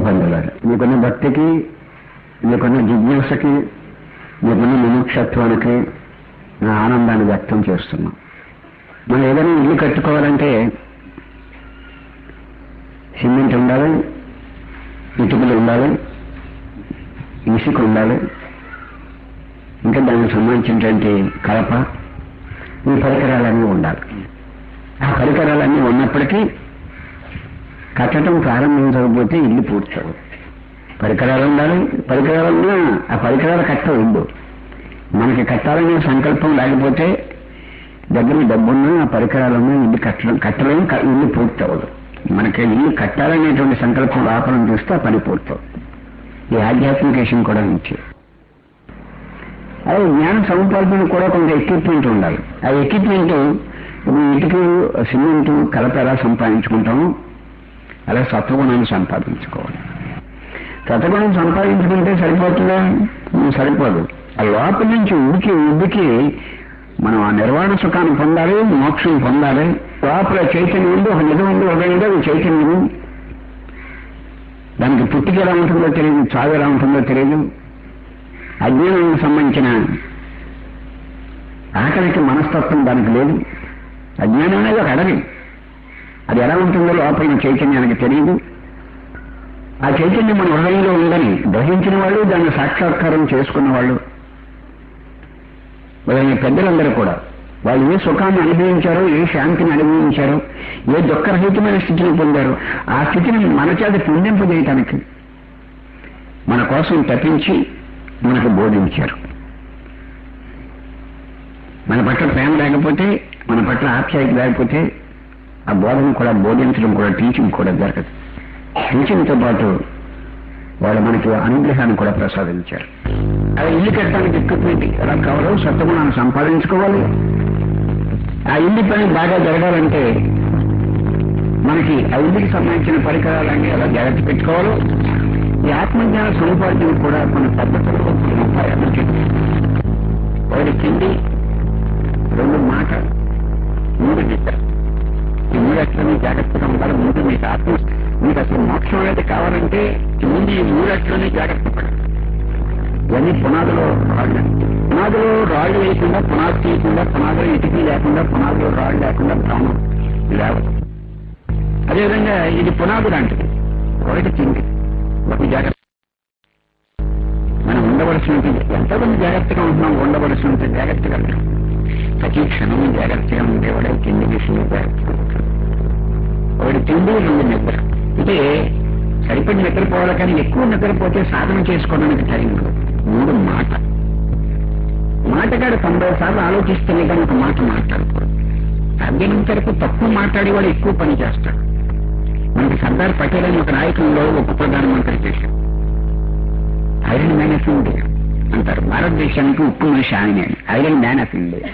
పొందలేరు మీకున్న భక్తికి మీకున్న జిజ్ఞాసకి మీకున్న ముముక్షత్వానికి నా ఆనందాన్ని వ్యక్తం చేస్తున్నాం మనం ఏదైనా ఇల్లు కట్టుకోవాలంటే సిమెంట్ ఉండాలి ఇటుకలు ఉండాలి ఇసుక ఉండాలి ఇంకా దానికి సంబంధించినటువంటి కలప ఈ పరికరాలన్నీ ఉండాలి ఆ పరికరాలన్నీ ఉన్నప్పటికీ కట్టడం ప్రారంభించకపోతే ఇల్లు పూర్తవు పరికరాలు ఉండాలి పరికరాలు ఉన్నా ఆ పరికరాలు కట్టవు ఇల్లు మనకి కట్టాలనే సంకల్పం లేకపోతే దగ్గర డబ్బున్నా ఆ పరికరాలున్నా ఇల్లు కట్టడం కట్టలేం క- ఇల్లు పూర్తవదు మనకి ఇల్లు కట్టాలనేటువంటి సంకల్పం లోపలం చూస్తే ఆ పని పూర్తవుతుంది ఈ ఆధ్యాత్మిక విషయం కూడా నుంచి అదే జ్ఞాన సముపార్జన కూడా కొంత ఎక్విప్మెంట్ ఉండాలి ఆ ఎక్విప్మెంట్ ఇప్పుడు ఇటుకు సిమెంట్ కలప ఎలా సంపాదించుకుంటాము అలా సత్వగుణాన్ని సంపాదించుకోవాలి సత్వగుణం సంపాదించుకుంటే సరిపోతుందా ఉమ్, సరిపోదు ఆ లోపల నుంచి ఉడికి ఉడికి మనం ఆ నిర్వాణ సుఖాన్ని పొందాలి మోక్షం పొందాలి లోపల చైతన్యం ఉంది ఒక నిజం ఉంది ఒక నిజం అది చైతన్యం దానికి పుట్టిక ఎలా ఉంటుందో తెలియదు చావు ఎలా ఉంటుందో తెలియదు అజ్ఞానానికి సంబంధించిన ఆకలికి మనస్తత్వం దానికి లేదు అజ్ఞానం అనేది ఒక అడవి అది ఎలా ఉంటుందో లోపల చైతన్యానికి తెలియదు ఆ చైతన్యం మన హృదయంలో ఉందని గ్రహించిన వాళ్ళు దాన్ని సాక్షాత్కారం చేసుకున్న వాళ్ళు వాళ్ళని పెద్దలందరూ కూడా వాళ్ళు ఏ సుఖాన్ని అనుభవించారో ఏ శాంతిని అనుభవించారో ఏ దుఃఖరహితమైన స్థితిని పొందారో ఆ స్థితిని మన చేత పుణ్యింపజేయటానికి మన కోసం తప్పించి మనకు బోధించారు మన పట్ల ప్రేమ లేకపోతే మన పట్ల ఆప్యాయత లేకపోతే ఆ బోధన కూడా బోధించడం కూడా టీచింగ్ కూడా జరగదు టీచింగ్తో పాటు వాళ్ళు మనకి అనుగ్రహాన్ని కూడా ప్రసాదించారు అది ఇల్లు కట్టడానికి ఎక్విప్మెంట్ ఎలా కావాలో సత్వగుణాన్ని సంపాదించుకోవాలి ఆ ఇల్లు పని బాగా జరగాలంటే మనకి ఆ ఇల్లుకి సంబంధించిన పరికరాలన్నీ ఎలా జాగ్రత్త పెట్టుకోవాలో ఈ ఆత్మజ్ఞాన సముపార్జన కూడా కొన్ని పద్ధతులు కొన్ని ఉపాయాలు చెప్పారు ఒకటి తిండి రెండు మాట మూడు నిద్ర ఈ మూడు అట్లనే జాగ్రత్తగా ఉండాలి మూడు మీకు ఆత్మ మీకు అసలు మోక్షం అనేది కావాలంటే ముందు ఈ మూడు అట్లనే జాగ్రత్త పడాలి ఇవన్నీ పునాదులో రాళ్ళు పునాదులో రాళ్ళు వేయకుండా పునాది తీయకుండా పునాదులో ఇటుకీ లేకుండా పునాదులో రాళ్ళు లేకుండా ప్రాణం లేవదు అదేవిధంగా ఇది పునాది లాంటిది ఒకటి తిండి ఒక జాగ్రత్త మనం ఉండవలసినంత ఎంతమంది జాగ్రత్తగా ఉంటున్నాం ఉండవలసినంత జాగ్రత్తగా ఉంటాం ప్రతి క్షణం జాగ్రత్తగా ఉండేవాడే తిండి విషయం జాగ్రత్తగా ఉంటాడు ఒకటి తిండి రెండు నిద్ర అంటే సరిపడి నిద్రపోవాలి కానీ ఎక్కువ నిద్రపోతే సాధన చేసుకోవడానికి టైం లేదు. మూడు మాట మాటగాడు తొంభై సార్లు ఆలోచిస్తేనే కానీ ఒక మాట మాట్లాడకూడదు సాధ్యమైనంత వరకు తక్కువ మాట్లాడేవాడు ఎక్కువ పని చేస్తాడు మనకి సర్దార్ పటేల్ అని ఒక నాయకుల్లో ఒక ప్రధానమంత్రి చేశాం ఐరన్ మ్యాన్ ఆఫ్ ఇండియా అంటారు భారతదేశానికి ఉప్పు మనిషి ఆయన ఐరన్ మ్యాన్ ఆఫ్ ఇండియా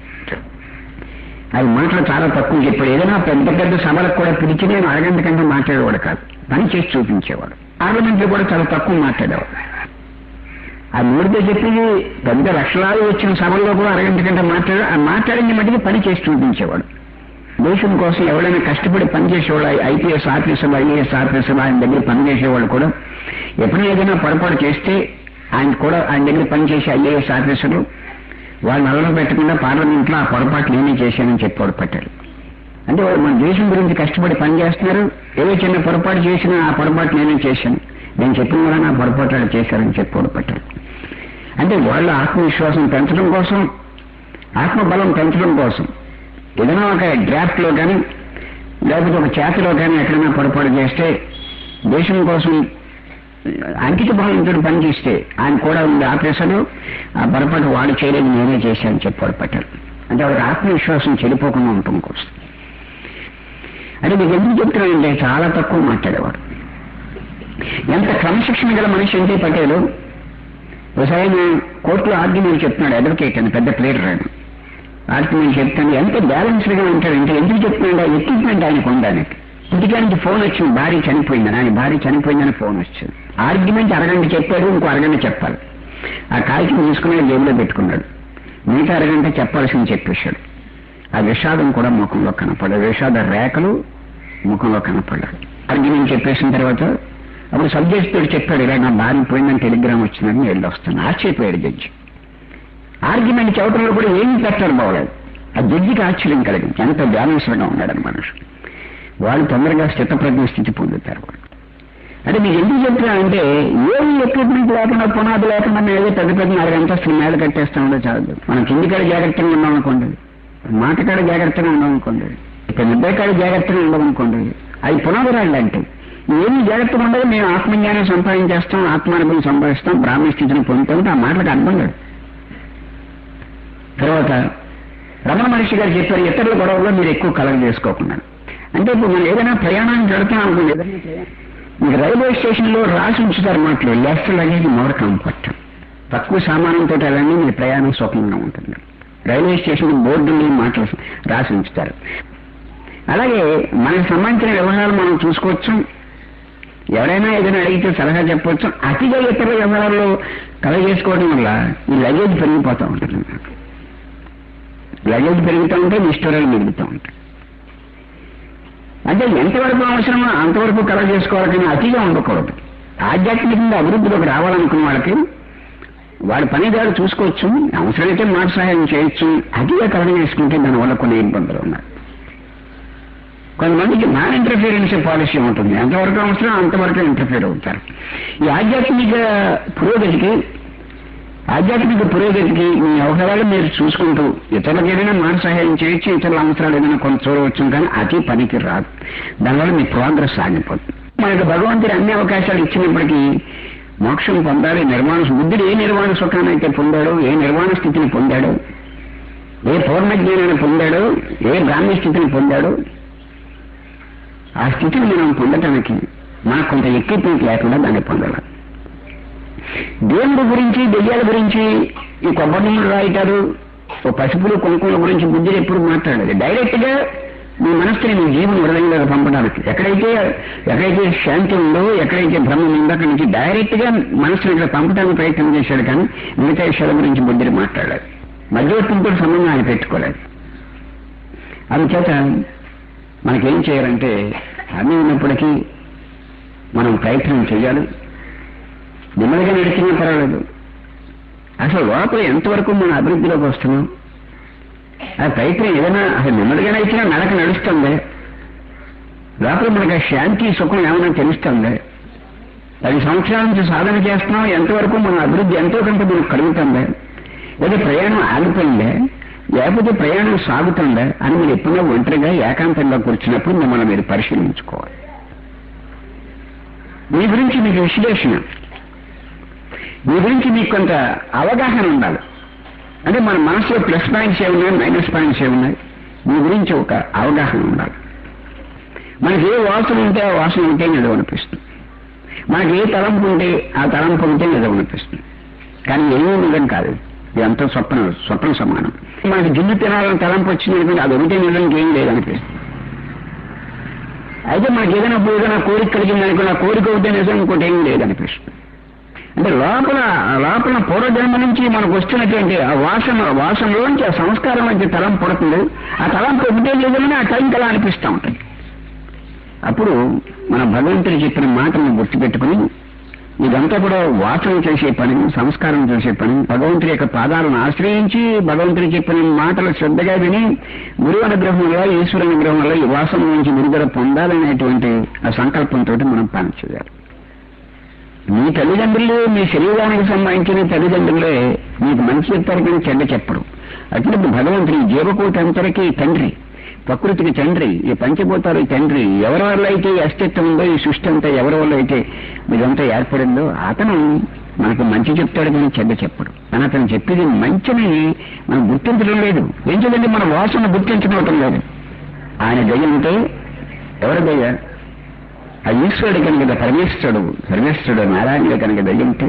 అది మాటలు చాలా తక్కువ చెప్పాడు ఏదైనా పెద్ద పెద్ద సభలకు కూడా పిలిచి నేను అరగంట కంటే మాట్లాడేవాడు కాదు పని చేసి చూపించేవాడు పార్లమెంట్ లో కూడా చాలా తక్కువ మాట్లాడేవాడు ఆ మూడితో చెప్పింది పెద్ద లక్షలాది వచ్చిన సభల్లో కూడా అరగంట కంటే మాట్లాడు ఆ మాట్లాడింది మటుకు పని చేసి చూపించేవాడు దేశం కోసం ఎవరైనా కష్టపడి పనిచేసేవాళ్ళు ఐపీఎస్ ఆఫీసర్లు ఐఏఎస్ ఆఫీసర్లు ఆయన దగ్గర పనిచేసేవాళ్ళు కూడా ఎప్పుడైనా ఏదైనా పొరపాటు చేస్తే ఆయన కూడా ఆయన దగ్గర పనిచేసే ఐఏఎస్ ఆఫీసర్లు వాళ్ళు నల్ల పెట్టకుండా పార్లమెంట్ లో ఆ పొరపాటు నేనే చేశానని చెప్పాడు పట్టారు అంటే వాళ్ళు మన దేశం గురించి కష్టపడి పనిచేస్తున్నారు ఏదో చిన్న పొరపాటు చేసినా ఆ పొరపాటు నేనే చేశాను నేను చెప్పిన వల్ల నా పొరపాటు వాళ్ళు చేశారని చెప్పాడు పట్టారు అంటే వాళ్ళ ఆత్మవిశ్వాసం పెంచడం కోసం ఆత్మబలం పెంచడం కోసం ఏదైనా ఒక డ్రాఫ్ట్ లో కానీ లేకపోతే ఒక చేతిలో కానీ ఎక్కడైనా పొరపాటు చేస్తే దేశం కోసం అంకిత భావంతో పనిచేస్తే ఆయన కూడా ఉంది ఆపేశాడు ఆ పొరపాటు వాడు చేయలేదు నేనే చేశాను చెప్పాడు పట్టాడు అంటే వాడికి ఆత్మవిశ్వాసం చెడిపోకుండా ఉండటం కోసం అంటే మీకు ఎందుకు చెప్తున్నానంటే చాలా తక్కువ మాట్లాడేవాడు ఎంత క్రమశిక్షణ గల మనిషి అంటే పటేలు ఒకసారి ఆయన కోర్టులో ఆర్గ్యుమెంట్ చెప్తున్నాడు అడ్వకేట్ అని పెద్ద ప్లేయర్ ఆయన ఆర్గ్యుమెంట్ చెప్తాను ఎంత బ్యాలెన్స్డ్ గా ఉంటాడంటే ఎందుకు చెప్తున్నాడు ఎక్విప్మెంట్ ఆయనకు ఉంది ఆయనకి ఇంటికానికి ఫోన్ వచ్చింది భార్య చనిపోయిందని ఆయన భార్య చనిపోయిందని ఫోన్ వచ్చింది ఆర్గ్యుమెంట్ అరగంట చెప్పాడు ఇంకో అరగంట చెప్పాలి ఆ కాగితం తీసుకుని జేబులో పెట్టుకున్నాడు మిగతా అరగంట చెప్పాల్సింది చెప్పేశాడు ఆ విషాదం కూడా ముఖంలో కనపడదు విషాద రేఖలు ముఖంలో కనపడ్డాడు ఆర్గ్యుమెంట్ చెప్పేసిన తర్వాత అప్పుడు సబ్జెక్ట్ తోటి చెప్పాడు ఇలా నా భార్య పోయిందని టెలిగ్రామ్ వచ్చిందని నేను వెళ్ళి వస్తాను ఆశ్చర్యపోయాడు జడ్జి ఆర్గ్యుమెంట్ చెప్పడంలో కూడా ఏమీ పెట్టారు బాగలేదు ఆ జడ్జికి ఆశ్చర్యం కలిగింది ఎంత బ్యాలెన్స్డ్గా ఉన్నాడని మనుషులు వాళ్ళు తొందరగా స్థితప్రజ్ఞ స్థితి పొందుతారు వాళ్ళు అంటే మీకు ఎందుకు చెప్తున్నానంటే ఏమి ఎక్విప్మెంట్ లేకుండా పునాది లేకుండా మేము ఏదో పెద్ద పెద్ద నాలుగు అంతస్తులు మేడ కట్టేస్తామంటే చాలు మనం కింది కాడ జాగ్రత్తగా ఉన్నాం అనుకోండి మాట కాడ జాగ్రత్తగా ఉన్నాం అనుకోండి ఇక నిద్ర కాడ జాగ్రత్తగా ఉండం అనుకోండి అవి పునాది రాళ్ళు అంటే ఏమి జాగ్రత్తగా ఉండదు మేము ఆత్మజ్ఞానం సంపాదించేస్తాం ఆత్మానుభవం సంపాదిస్తాం బ్రాహ్మణ స్థితిని పొందుతాం ఆ మాటలకు అర్థం లేదు తర్వాత రమణ మహర్షి గారు చెప్పారు ఇతరుల గొడవల్లో మీరు ఎక్కువ కలగ చేసుకోకుండా అంటే ఇప్పుడు మనం ఏదైనా ప్రయాణానికి వెళుతున్నాం అనుకోండి ఏదైనా ప్రయాణం మీకు రైల్వే స్టేషన్ లో రాసి ఉంచుతారు మాటలు లెఫ్ట్ లగేజ్ మోర్ కంఫర్ట్ తక్కువ సామానంతో వెళ్ళండి మీ ప్రయాణం సుఖంగా ఉంటుంది రైల్వే స్టేషన్ బోర్డుని మాటలు రాసి ఉంచుతారు అలాగే మనకు సంబంధించిన వ్యవహారాలు మనం చూసుకోవచ్చు ఎవరైనా ఏదైనా అడిగితే సలహా చెప్పవచ్చు అతిగా ఇతర వ్యవహారాల్లో కల చేసుకోవడం వల్ల ఈ లగేజ్ పెరిగిపోతూ ఉంటుంది లగేజ్ పెరుగుతూ ఉంటే నిష్ఠురాలు మిగులుతూ ఉంటాయి అంటే ఎంతవరకు అవసరమో అంతవరకు కలగ చేసుకోవాలి కానీ అతిగా ఉండకూడదు ఆధ్యాత్మికంగా అభివృద్ధిలోకి రావాలనుకున్న వాళ్ళకి వాడి పనిదారు చూసుకోవచ్చు అవసరమైతే మాట సహాయం చేయొచ్చు అతిగా కలగ చేసుకుంటే దానివల్ల కొన్ని ఇబ్బందులు ఉన్నాయి కొంతమందికి నాన్ ఇంటర్ఫీరెన్స్ పాలసీ ఉంటుంది ఎంతవరకు అవసరం అంతవరకు ఇంటర్ఫీర్ అవుతారు ఈ ఆధ్యాత్మిక పురోగతికి ఆధ్యాత్మిక పురోగతికి మీ వ్యవహారాలు మీరు చూసుకుంటూ ఇతరులకు ఏదైనా మాట సహాయం చేయొచ్చు ఇతరుల అవసరాలు ఏదైనా కొంత చూడవచ్చు కానీ అతి పనికి రాదు దానివల్ల మీ ప్రోగ్రెస్ ఆగిపోతుంది మనకు భగవంతుడు అన్ని అవకాశాలు ఇచ్చినప్పటికీ మోక్షం పొందాలి నిర్మాణ బుద్ధుడు ఏ నిర్మాణ సుఖాన్ని అయితే పొందాడో ఏ నిర్మాణ స్థితిని పొందాడో ఏ పూర్ణ జ్ఞానాన్ని పొందాడో ఏ బ్రాహ్మణ స్థితిని పొందాడో ఆ స్థితిని మనం పొందటానికి మనకు కొంత ఎక్విప్మెంట్ లేకుండా దాన్ని పొందాలి దేవుడి గురించి దెయ్యాల గురించి ఈ కొబ్బరి నూనె రాయిటారు ఓ పసుపులు కుంకుమల గురించి బుద్ధుడు ఎప్పుడు మాట్లాడదు డైరెక్ట్ గా మీ మనస్సుని మీ జీవన హృదయంలోకి పంపడానికి ఎక్కడైతే ఎక్కడైతే శాంతి ఉందో ఎక్కడైతే బ్రహ్మం ఉందో అక్కడి నుంచి డైరెక్ట్ గా మనసుని ఇక్కడ పంపడానికి ప్రయత్నం చేశాడు కానీ మిగతా విషయాల గురించి బుద్ధుడు మాట్లాడాలి మధ్యవర్తితో సంబంధం ఆయన పెట్టుకోలేదు అందుచేత మనకేం చేయాలంటే అన్నీ ఉన్నప్పటికీ మనం ప్రయత్నం చేయాలి నెమ్మదిగా నడిచినా పర్వాలేదు అసలు లోపల ఎంతవరకు మన అభివృద్ధిలోకి వస్తున్నాం ఆ ప్రయత్నం ఏదైనా అసలు నెమ్మదిగా నడిచినా నడక నడుస్తుంది లోపల మనకు ఆ శాంతి సుఖం ఏమైనా తెలుస్తుంది పది సంవత్సరాల నుంచి సాధన చేస్తున్నాం ఎంతవరకు మన అభివృద్ధి ఎంతో కొంత మనకు కలుగుతుంది లేదా ప్రయాణం ఆగిపోయిందే లేకపోతే ప్రయాణం సాగుతుందా అని మీరు ఎప్పుడైనా ఒంటరిగా ఏకాంతంగా కూర్చున్నప్పుడు మిమ్మల్ని మీరు పరిశీలించుకోవాలి మీ గురించి మీకు విశ్లేషణ మీ గురించి మీకు కొంత అవగాహన ఉండాలి అంటే మన మనసులో ప్లస్ పాయింట్స్ ఏమున్నాయి మైనస్ పాయింట్స్ ఏమున్నాయి మీ గురించి ఒక అవగాహన ఉండాలి మనకి ఏ వాసన ఉంటే ఆ వాసన ఉంటే నిజం అనిపిస్తుంది మనకి ఏ తలంపు ఉంటే ఆ తలంపు ఉంటే నిజం అనిపిస్తుంది కానీ ఏమీ నిజం కాదు ఇదంతా స్వప్న స్వప్న సమానం మనకి జిల్లు తినాలని తలంపు వచ్చింది అనుకుంటే అది ఒకటే నిజానికి ఏం లేదనిపిస్తుంది అయితే మనకి ఏదైనా ఏదైనా కోరిక కలిగింది అనుకున్న కోరిక ఒకటే నిజం ఇంకోటి ఏం లేదనిపిస్తుంది అంటే లోపల లోపల పూర్వజన్మ నుంచి మనకు వస్తున్నటువంటి ఆ వాసన వాసనలోంచి ఆ సంస్కారం నుంచి తలం పుడుతుంది ఆ తలంపు ఒకటే లేదని ఆ టైం కలా అనిపిస్తూ ఉంటుంది అప్పుడు మన భగవంతుడు చెప్పిన మాటలను గుర్తుపెట్టుకుని ఇదంతా కూడా వాసన చేసే పని సంస్కారం చేసే పని భగవంతుడి యొక్క పాదాలను ఆశ్రయించి భగవంతుడు చెప్పిన మాటలు శ్రద్ధగా విని గురువు అనుగ్రహం వల్ల ఈశ్వర అనుగ్రహం వల్ల ఈ వాసన నుంచి విడుదల పొందాలనేటువంటి ఆ సంకల్పంతో మనం పని చేయాలి మీ తల్లిదండ్రులు మీ శరీరానికి సంబంధించిన తల్లిదండ్రులే మీకు మంచి చెప్తారు కానీ చెడ్డ చెప్పరు అటువంటి భగవంతుడి జీవకోటి అంతరికి తండ్రి ప్రకృతికి తండ్రి ఈ పంచభూతాలు తండ్రి ఎవరి వల్ల అయితే ఈ అస్తిత్వం ఉందో ఈ సృష్టి అంతా ఎవరి వల్ల అయితే ఇదంతా ఏర్పడిందో అతను మనకు మంచి చెప్తాడు కానీ చెడ్డ చెప్పడు అని అతను చెప్పేది మంచిని మనం గుర్తించడం లేదు ఏం చేయాలంటే మన వాసన గుర్తించడం లేదు ఆయన దయ ఉంటే ఎవరి దయ ఆ ఈశ్వరుడు కనుక పరమేశ్వరుడు పరమేశ్వరుడు నారాయణుడు కనుక దయ ఉంటే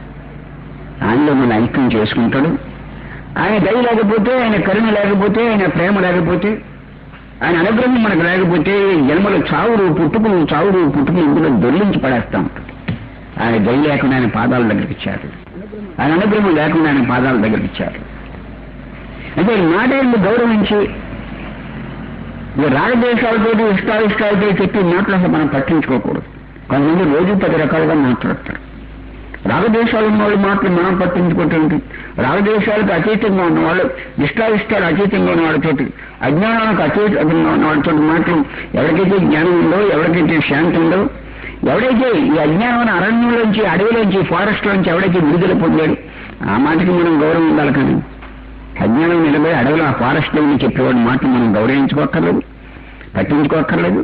ఆయనలో మన ఐక్యం చేసుకుంటాడు ఆయన దయ లేకపోతే ఆయన కరుణ లేకపోతే ఆయన ప్రేమ లేకపోతే ఆయన అనుగ్రహం మనకు లేకపోతే జన్మలు చావుడు పుట్టుకులు చావుడు పుట్టుకులు ఇందులో దొల్లించి పడేస్తాం ఆయన దయ లేకుండా ఆయన పాదాల దగ్గరికి ఇచ్చారు ఆయన అనుగ్రహం లేకుండా ఆయన పాదాల దగ్గరికి ఇచ్చారు అయితే ఈ మాట ఎందుకు గౌరవించి ఈ రాగదేశాలతో ఇష్టాయిష్టాలతో చెప్పి మాటలు అసలు మనం పట్టించుకోకూడదు కొంతమంది రోజు పది రకాలుగా మాట్లాడతారు రాగదేశాలు ఉన్న వాళ్ళు మాటలు మనం పట్టించుకుంటుంది రాగదేశాలకు అతీతంగా ఉన్న వాళ్ళు ఇష్టాయిష్టాలు అతీతంగా ఉన్న వాళ్ళతోటి అజ్ఞానానికి అతీతంగా ఉన్న వాళ్ళతో మాటలు ఎవరికైతే జ్ఞానం ఉందో ఎవరికైతే శాంతి ఉందో ఎవడైతే ఈ అజ్ఞానం అరణ్యంలోంచి అడవిలోంచి ఫారెస్ట్ లోంచి ఎవడైతే విడుదల పొందాడు ఆ మాటకి మనం గౌరవం ఉండాలి కానీ అజ్ఞానం నిలబడి అడవిలో ఆ ఫారెస్ట్ లో ఉండి చెప్పేవాడి మాటలు మనం గౌరవించుకోక్కర్లేదు పట్టించుకోక్కర్లేదు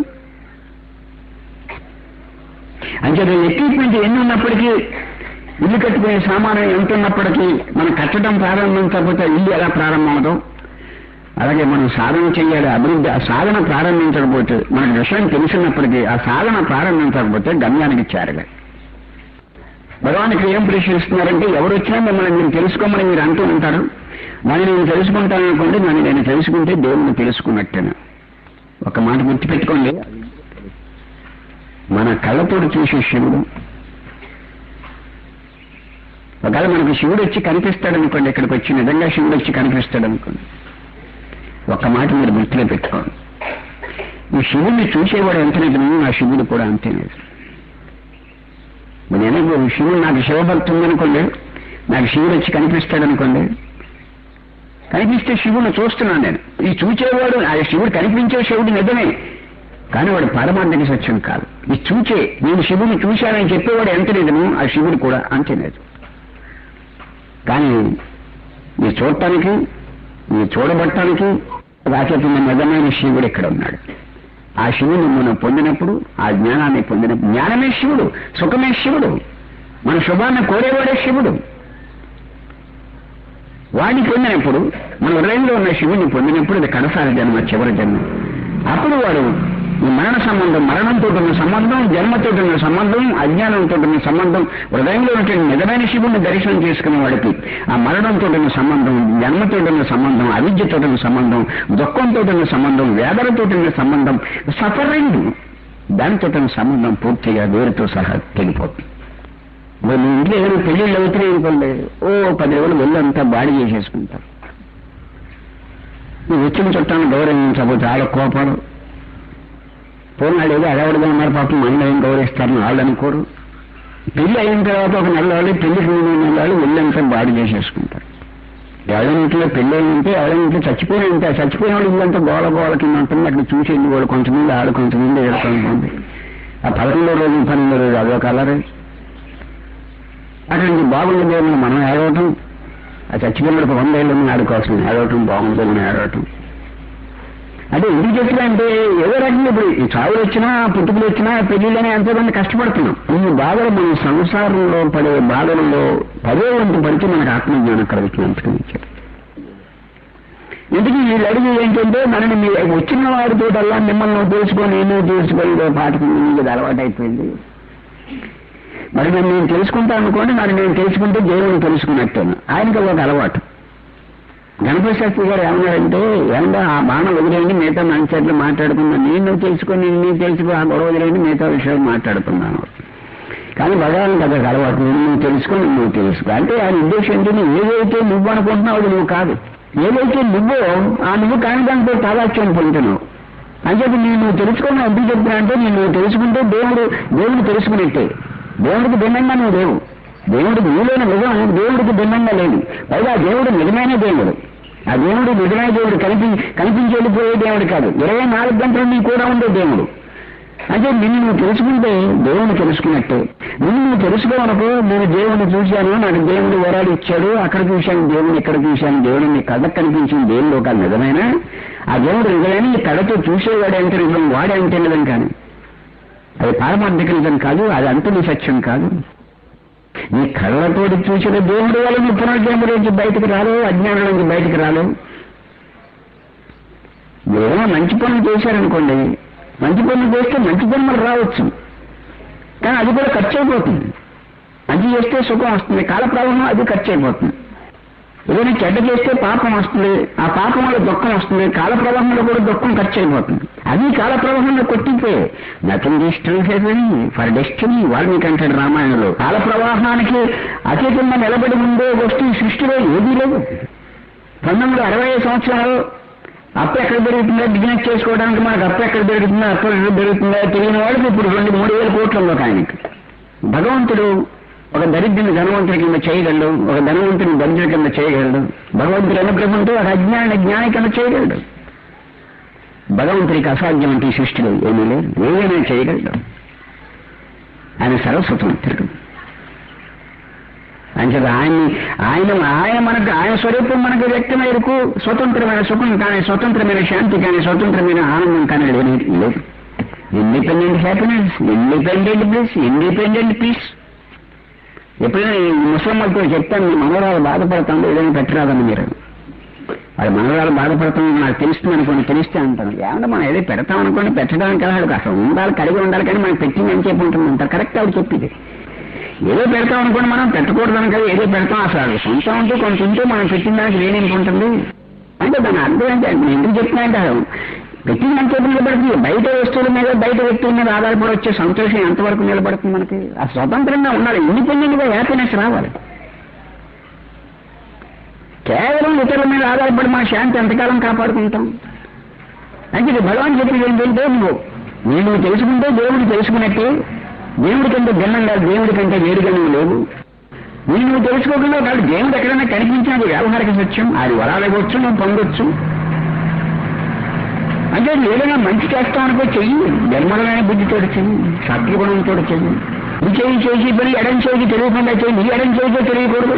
అంచేత ఎక్విప్మెంట్ ఎన్ని ఉన్నప్పటికీ ఇల్లు కట్టుకునే సామాను ఎంత ఉన్నప్పటికీ మనం కట్టడం ప్రారంభించకపోతే ఇల్లు ఎలా ప్రారంభమవుతాం అలాగే మనం సాధన చేయాలి అభివృద్ధి ఆ సాధన ప్రారంభించకపోతే మనకు విషయం తెలిసినప్పటికీ ఆ సాధన ప్రారంభించకపోతే గమ్యానికి చేరలేదు భగవాన్ ఇక్కడ ఏం ప్రశ్నిస్తున్నారంటే ఎవరు వచ్చినా మిమ్మల్ని మీరు తెలుసుకోమని మీరు అంటూ ఉంటారు నన్ను నేను తెలుసుకుంటాను అనుకోండి నన్ను నేను తెలుసుకుంటే దేవుణ్ణి తెలుసుకున్నట్టేనా ఒక మాట గుర్తుపెట్టుకోండి మన కళ్ళతోటి చూసే శివుడు ఒకవేళ మనకు శివుడు వచ్చి కనిపిస్తాడు అనుకోండి ఇక్కడికి వచ్చి నిజంగా శివుడు వచ్చి కనిపిస్తాడు అనుకోండి ఒక్క మాట మీరు గుర్తులో పెట్టుకోండి ఈ శివుడిని చూసేవాడు ఎంత నిజమో ఆ శివుడు కూడా అంతే నిజం నేను శివుడు నాకు శివభక్తి ఉందనుకోండి నాకు శివుడు వచ్చి కనిపిస్తాడు అనుకోండి కనిపిస్తే శివుని చూస్తున్నాను నేను ఈ చూచేవాడు ఆ శివుడు కనిపించే శివుడు నిజమే కానీ వాడు పారమార్థిక సత్యం కాదు ఈ చూచే నేను శివుని చూశానని చెప్పేవాడు ఎంత నిజమో ఆ శివుడు కూడా అంతే నిజం కానీ ఈ చూడటానికి ఈ చూడబట్టడానికి రాకపోతున్న నిజమైన శివుడు ఇక్కడ ఉన్నాడు ఆ శివుని మనం పొందినప్పుడు ఆ జ్ఞానాన్ని పొందినప్పుడు జ్ఞానమే శివుడు సుఖమే శివుడు మన శుభాన్ని కోరేవాడే శివుడు వాడిని పొందినప్పుడు మన హృదయంలో ఉన్న శివుని పొందినప్పుడు ఇది కడసారి జన్మ చివరి జన్మ అప్పుడు వాడు ఈ మరణ సంబంధం మరణంతో ఉన్న సంబంధం జన్మతో ఉన్న సంబంధం అజ్ఞానంతో ఉన్న సంబంధం హృదయంలో ఉన్నటువంటి నిజమైన శివుని దర్శనం చేసుకునే వాడికి ఆ మరణంతో ఉన్న సంబంధం జన్మతో ఉన్న సంబంధం అవిద్యతో ఉన్న సంబంధం దుఃఖంతో ఉన్న సంబంధం వేదనతో ఉన్న సంబంధం సఫరింగ్ దానితో ఉన్న సంబంధం పూర్తిగా వేరుతో సహా తెగిపోతుంది మరి మీ ఇంట్లో ఏదైనా పెళ్లిళ్ళు అవుతున్నాయి అనుకోండి ఓ పది రోజులు వెళ్ళంతా బాడీ చేసేసుకుంటారు నువ్వు వచ్చిన చుట్టాన్ని గౌరవించకపోతే వాళ్ళ కోపాలు పూర్ణాలు ఏదో అడవడిగా ఉన్నారు పాపం మనలో ఏం గౌరవిస్తారని వాళ్ళు అనుకోరు పెళ్లి అయిన తర్వాత ఒక నెల వాళ్ళు పెళ్లికి ముందు ఉన్న వాళ్ళు వెళ్ళంతా బాడీ చేసేసుకుంటారు ఎవరైనా ఇంట్లో పెళ్లి అయి ఉంటే ఎవరైనా ఇంట్లో చచ్చిపోయిన ఉంటే ఆ చచ్చిపోయిన వాళ్ళు ఇల్లంతా గోల గోల కింద ఉంటుంది అక్కడ చూసేది వాళ్ళు కొంతమంది ఆడు కొంతమంది ఏడు కొంతమంది ఆ పదకొండో రోజు పన్నెండో రోజు అదొక అలరే అక్కడ నుంచి బాగుండేది మనం ఏడవటం ఆ చచ్చిపోయినప్పుడు వంద ఏళ్ళు ఆడుకోవాల్సిన ఏడవటం బాగుంటుందని ఏడవటం అంటే ఎందుకు చెప్తున్నా అంటే ఏదో రకంగా ఇప్పుడు ఈ చావులు వచ్చినా పుట్టుకులు వచ్చినా పెళ్లిళ్ళని ఎంతోమంది కష్టపడుతున్నాం ఈ బాధలు మన సంసారంలో పడే బాధలలో పదే వంతు పడితే మనకు ఆత్మజ్ఞానం కలుగుతుంది అంతకని ఇచ్చారు ఎందుకు వీళ్ళు అడిగి ఏంటంటే మనని మీ వచ్చిన వారితోటల్లా మిమ్మల్ని నువ్వు తెలుసుకొని నేను తెలుసుకొని ఇదో పాటకి మీకు ఇది అలవాటు అయిపోయింది మరి నేను నేను తెలుసుకుంటాను అనుకోండి మరి నేను తెలుసుకుంటే దేవుని తెలుసుకున్నట్టేను ఆయనకి ఒక అలవాటు గణపతి శాస్త్రి గారు ఏమన్నారంటే ఏమన్నా ఆ బాణం వదిలేయండి మిగతా మంచి మాట్లాడుకుందాం నేను నువ్వు తెలుసుకొని నేను నీకు తెలుసుకో ఆ గొడవ వదిలేయండి మిగతా విషయాలు మాట్లాడుకున్నాను కానీ భగవాన్ కదా అలవాటు నేను నువ్వు తెలుసుకొని నువ్వు తెలుసుకో అంటే ఆయన ఉద్దేశం ఏంటి నువ్వు ఏదైతే నువ్వు అనుకుంటున్నావు అది నువ్వు కాదు ఏదైతే నువ్వో ఆ నువ్వు కాని దాంతో తాదాత్యం పొందుతున్నావు అని చెప్పి నేను నువ్వు తెలుసుకోమని ఎందుకు చెప్తున్నా అంటే నేను నువ్వు తెలుసుకుంటే దేవుడు దేవుడు తెలుసుకున్నట్టే దేవుడికి భిన్నంగా నువ్వు లేవు దేవుడికి నీలోని నిజం దేవుడికి భిన్నంగా లేదు పైగా దేవుడు నిజమైన దేవుడు ఆ దేవుడు నిజమైన దేవుడు కనిపి కనిపించి వెళ్ళిపోయే దేవుడు కాదు ఇరవై నాలుగు గంటలు నీ కూడా ఉండే దేవుడు అంటే నిన్ను నువ్వు తెలుసుకుంటే దేవుని తెలుసుకున్నట్టే నిన్ను నువ్వు తెలుసుకోవనకు నేను దేవుని చూశాను నాకు దేవుడు వరాలు ఇచ్చాడు అక్కడ చూశాను దేవుని ఇక్కడ చూశాను దేవుడు నీ కళ్ళకు కనిపించిన దేవుడు ఒక నిజమైన ఆ దేవుడు నిజమైన ఈ కళ్ళతో చూసేవాడు ఎంత నిజం వాడే అంటే నిజం కానీ అది పారమార్థిక నిజం కాదు అది అంతని సత్యం కాదు నీ కళ్ళతోటి చూసిన దేవుడి వల్ల నీ పునర్జన్మ నుంచి బయటకు రాలేవు అజ్ఞానం నుంచి బయటకు రాలేవు ఏదైనా మంచి పనులు చేశారనుకోండి మంచి పనులు చేస్తే మంచి జన్మలు రావచ్చు కానీ అది కూడా ఖర్చు అయిపోతుంది మంచి చేస్తే సుఖం వస్తుంది కాల ప్రవాహం అది ఖర్చు అయిపోతుంది ఏదైనా చెడ్డ చేస్తే పాపం వస్తుంది ఆ పాపం వల్ల దుఃఖం వస్తుంది కాల ప్రవాహంలో కూడా దుఃఖం ఖర్చు అయిపోతుంది అది కాల ప్రవాహంలో కొట్టిపోయి nothing distance for destiny Valmiki అంటాడు రామాయణంలో కాల ప్రవాహానికి అతీతంగా నిలబడి ఉండే వస్తువు సృష్టిలో ఏదీ లేదు పంతొమ్మిది అరవై సంవత్సరాలు అప్పు ఎక్కడ పెరుగుతుందో బిజినెస్ చేసుకోవడానికి మనకు అప్పు ఎక్కడ పెరుగుతుందో అప్పు ఎక్కడ పెరుగుతుందో తెలియని వాడికి ఇప్పుడు రెండు మూడు వేల కోట్లు ఉంది ఒక ఆయనకి భగవంతుడు ఒక దరిద్రుని ధనవంతుడి కింద చేయగలడు ఒక ధనవంతుని దరిద్రుడి కింద చేయగలడు భగవంతుడి అనుగ్రహంతో ఒక అజ్ఞాని జ్ఞాని కింద చేయగలడు భగవంతుడికి అసాధ్యం అంటే ఈ సృష్టిలో ఏమీ లేదు ఏదైనా చేయగలడు ఆయన సర్వస్వతంత్రుడు అంచేత ఆయన్ని ఆయన ఆయన మనకు ఆయన స్వరూపం మనకు వ్యక్తమయ్యకు స్వతంత్రమైన సుఖం కానీ స్వతంత్రమైన శాంతి కానీ స్వతంత్రమైన ఆనందం కానీ లేని లేదు independent happiness independent bliss independent peace ఎప్పుడైనా ఈ ముసలమ్మలతో చెప్తాను మీ మనవరాలు బాధపడతాను ఏదైనా పెట్టరాదని మీరు వాళ్ళ మనవరాలు బాధపడుతుంది నాకు తెలుస్తుంది అనుకోండి తెలిస్తే అంటాను ఏమంటే మనం ఏదో పెడతాం అనుకోండి పెట్టడానికి కాదు అసలు ఉండాలి కలిగి ఉండాలి కానీ మనం పెట్టింది అని చెప్పి ఉంటుంది అంటారు కరెక్ట్ ఆవిడ చెప్పింది ఏదో పెడతాం అనుకోండి మనం పెట్టకూడదని కదా ఏదో పెడతాం అసలు సొంతం ఉంటూ కొంత ఉంటూ మనం పెట్టిన దానికి లేని ఉంటుంది అంటే దాని అర్థం ఏంటి నేను ఎందుకు చెప్తున్నా అంటే పెట్టిన దాని చేతులు నిలబడుతుంది బయట వస్తువుల మీద బయట వ్యక్తుల మీద ఆధారపడి వచ్చే సంతోషం ఎంతవరకు నిలబడుతుంది మనకి ఆ స్వతంత్రంగా ఉండాలి ఇండిపెండెంట్ గా హ్యాపీనెస్ రావాలి కేవలం ఇతరుల మీద ఆధారపడి మన శాంతి ఎంతకాలం కాపాడుకుంటాం అంటే ఇది భగవాన్ చెప్పినది ఏంటంటే నువ్వు నేను తెలుసుకుంటే దేవుడు తెలుసుకున్నట్టే దేవుడి కంటే భిన్నంగా దేవుడి కంటే వేరుగా నువ్వు లేవు నేను నువ్వు తెలుసుకోకుండా కాదు దేవుడు ఎక్కడైనా కనిపించినది వ్యవహారిక సత్యం అది వరాలవచ్చు నువ్వు పొందొచ్చు అంటే నువ్వు ఏదైనా మంచి చేస్తావు అనుకో చెయ్యి నిర్మలమైన బుద్ధితో చెయ్యి సత్యగుణంతో చెయ్యి నీ చేయి చేసి పని ఎడం చేసి తెలియకుండా చెయ్యి నీ ఎడం చేసి తెలియకూడదు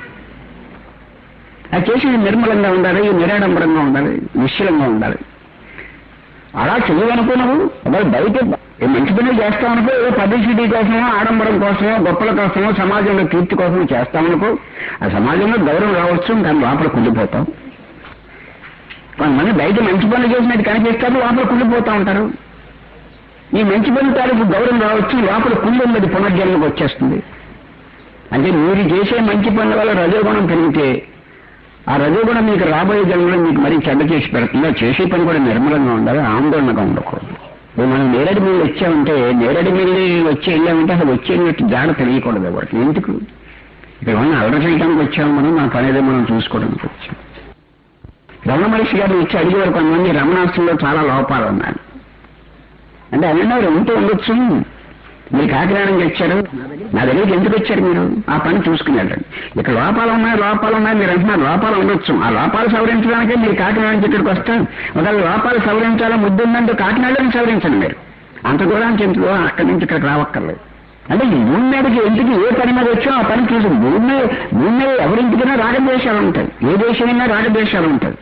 అది చేసి నిర్మలంగా ఉండాలి నిరాడంబరంగా ఉండాలి నిశ్చలంగా ఉండాలి అలా చెయ్యనుకున్నావు అదే బయట ఏ మంచి పనులు చేస్తాం అనుకో ఏదో పబ్లిసిటీ కోసమో ఆడంబరం కోసమో గొప్పల కోసమో సమాజంలో కీర్తి కోసమో చేస్తామనుకో ఆ సమాజంలో గౌరవం రావచ్చు కానీ లోపల కుళ్ళిపోతాం కొంతమంది బయట మంచి పనులు చేసినట్టు కనిపిస్తారు లోపల కుళ్ళిపోతూ ఉంటారు ఈ మంచి పనుల తాలూకు గౌరవం రావచ్చు లోపల కుళ్ళు ఉన్నది పునర్జన్మకు వచ్చేస్తుంది అంటే మీరు చేసే మంచి పనుల వల్ల రజోగుణం పెరిగితే ఆ రజోగుణం మీకు రాబోయే జన్మలో మీకు మరీ చెడ్డ చేసి పెడుతుంది ఆ చేసే పని కూడా నిర్మలంగా ఉండాలి ఆందోళనగా ఉండకూడదు ఇప్పుడు మనం నేరడి మిల్లు వచ్చామంటే నేరడి మిల్లి వచ్చి వెళ్ళామంటే అసలు వచ్చేటట్టు జాడ తెలియకూడదు వాటికి ఎందుకు ఇక్కడ మనం అలర చేయడానికి వచ్చాము మనం మన పని ఏదో మనం చూసుకోవడానికి వచ్చాం రమణ మహర్షి గారు వచ్చి అడిగేవారు కొంతమంది రమణాస్త్రంలో చాలా లోపాలు ఉన్నాయి అంటే అన్నారు ఉంటూ ఉండొచ్చు మీరు కాకినాడకి వచ్చారు నా దగ్గరికి ఎందుకు వచ్చారు మీరు ఆ పని చూసుకుని వెళ్ళండి ఇక్కడ లోపాలు ఉన్నాయి లోపాలు ఉన్నాయి మీరు అంటున్నారు లోపాలు ఉండొచ్చు ఆ లోపాలు సవరించడానికే మీరు కాకినాడ నుంచి ఇక్కడికి వస్తారు ఒకవేళ లోపాలు సవరించాలా ముద్దు ఉందంటే కాకినాడని సవరించండి మీరు అంత దూరానికి ఎందుకు అక్కడి నుంచి ఇక్కడికి రావక్కర్లేదు అంటే ఈ భూమి మీదకి ఎందుకు ఏ పని మీద వచ్చో ఆ పని చూసి భూమి మీద భూమి మీద ఎవరింటికైనా రాగద్వేషాలు ఉంటాయి ఏ దేశమైనా రాగద్వేషాలు ఉంటాయి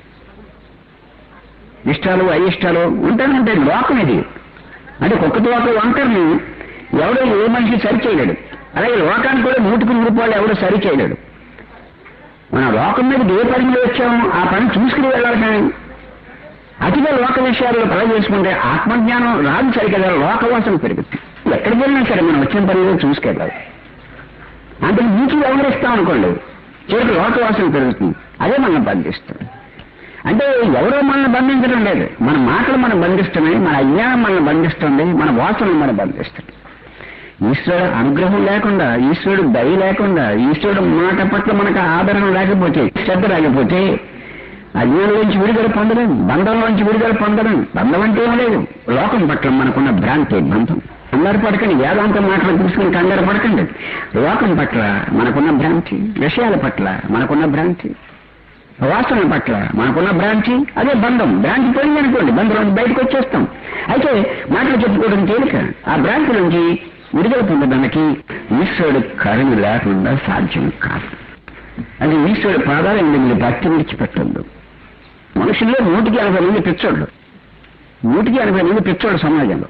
ఇష్టాలు అయిష్టాలు ఉంటానే ఉంటాయి లోకం ఇది అంటే కుక్కతో ఒక వంకర్ని ఎవడో ఏ మనిషి సరి చేయలేడు అలాగే లోకానికి కూడా నూటికి నూరు రూపాయలు ఎవడో సరి చేయలేడు మన లోకం మీద ఏ పని మీద వచ్చామో ఆ పని చూసుకుని వెళ్ళాలి కానీ అతిగా లోక విషయాల్లో కల చేసుకుంటే ఆత్మజ్ఞానం రాదు సరికదా లోకవాసం పెరుగుతుంది ఎక్కడికి వెళ్ళినా సరే మనం వచ్చిన పని మీద చూసుకెళ్ళాలి అంటే నీకు వ్యవహరిస్తాం అనుకోండి చివరికి లోకవాసం పెరుగుతుంది అదే మనం బంధిస్తుంది అంటే ఎవరో మనల్ని బంధించడం లేదు మన మాటలు మనం బంధిస్తున్నాయి మన అజ్ఞానం మనల్ని బంధిస్తుంది మన వాసనలు మనం బంధిస్తుంది ఈశ్వరుడు అనుగ్రహం లేకుండా ఈశ్వరుడు దయ లేకుండా ఈశ్వరుడు మాట పట్ల మనకు ఆదరణ లేకపోతే శ్రద్ధ లేకపోతే అజ్ఞానంలోంచి విడుదల పొందలేం బంధంలోంచి విడుదల పొందలేం బంధం అంటే ఏం లేదు లోకం పట్ల మనకున్న భ్రాంతి బంధం కంగారు పడకండి వేదాంతం మాటలు తీసుకుని కంగారు పడకండి లోకం పట్ల మనకున్న భ్రాంతి విషయాల పట్ల మనకున్న భ్రాంతి వాసన పట్ల మనకున్న భ్రాంతి అదే బంధం భ్రాంతి పోయింది అనుకోండి బంధం నుంచి బయటకు వచ్చేస్తాం అయితే మాటలు చెప్పుకోవడం తేలిక ఆ భ్రాంతి నుంచి విడుదల పొందడానికి ఈశ్వరుడు కరుణ లేకుండా సాధ్యం కాదు అది ఈశ్వరుడు ప్రాధాన్యం మీరు భక్తి విడిచిపెట్టద్దు మనుషుల్లో నూటికి ఎనభై మంది పిచ్చోళ్ళు నూటికి ఎనభై మంది పిచ్చోళ్ళు సమాజంలో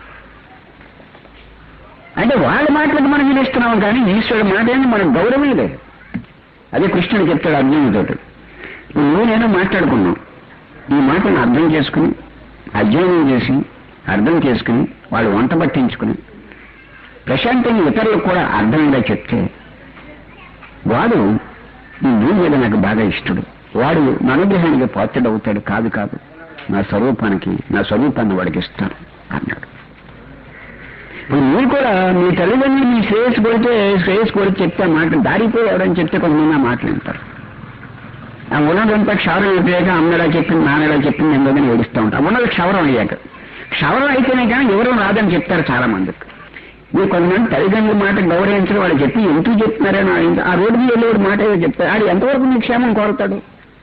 అంటే వాళ్ళ మాటలకు మనం వినిస్తున్నాం కానీ ఈశ్వరుడు మాట ఏంది మనకు గౌరవమే లేదు అదే కృష్ణుడు చెప్తాడు అర్జునుడితో ఇప్పుడు నువ్వు నేను మాట్లాడుకున్నాం ఈ మాటను అర్థం చేసుకుని అధ్యయనం చేసి అర్థం చేసుకుని వాళ్ళు వంట పట్టించుకుని ప్రశాంతంగా ఇతరులకు కూడా అర్థంగా చెప్తే వాడు ఈ భూమి మీద నాకు బాగా ఇష్టడు వాడు నా అనుగ్రహానికి పాత్రుడవుతాడు కాదు కాదు నా స్వరూపానికి నా స్వరూపాన్ని వాడికి ఇస్తాను అన్నాడు ఇప్పుడు మీరు కూడా మీ తల్లిదండ్రులు మీ శ్రేయస్సు కొడితే శ్రేయస్సు కొడితే చెప్తే మాట దారిపోయి ఎవడని చెప్తే కొంతమంది ఆ మాటలు వింటారు ఆ ఉన్నదంతా క్షవరం అయిపోయాక అమ్మలా చెప్పింది నాన్నలా చెప్పింది ఎందుకని ఏడుస్తూ ఉంటాం ఉన్నది క్షవరం అయ్యాక క్షవరం అయితేనే కానీ ఎవరూ రాదని చెప్తారు చాలా మందికి మీరు కొంతమంది తల్లిదండ్రుల మాట గౌరవించడం వాళ్ళు చెప్పి ఎందుకు చెప్తున్నారని ఆయన ఆ రోడ్డు మీద వెళ్ళేవాడు మాట ఏదో చెప్తారు ఆడు ఎంతవరకు నీ క్షేమం కోరుతాడు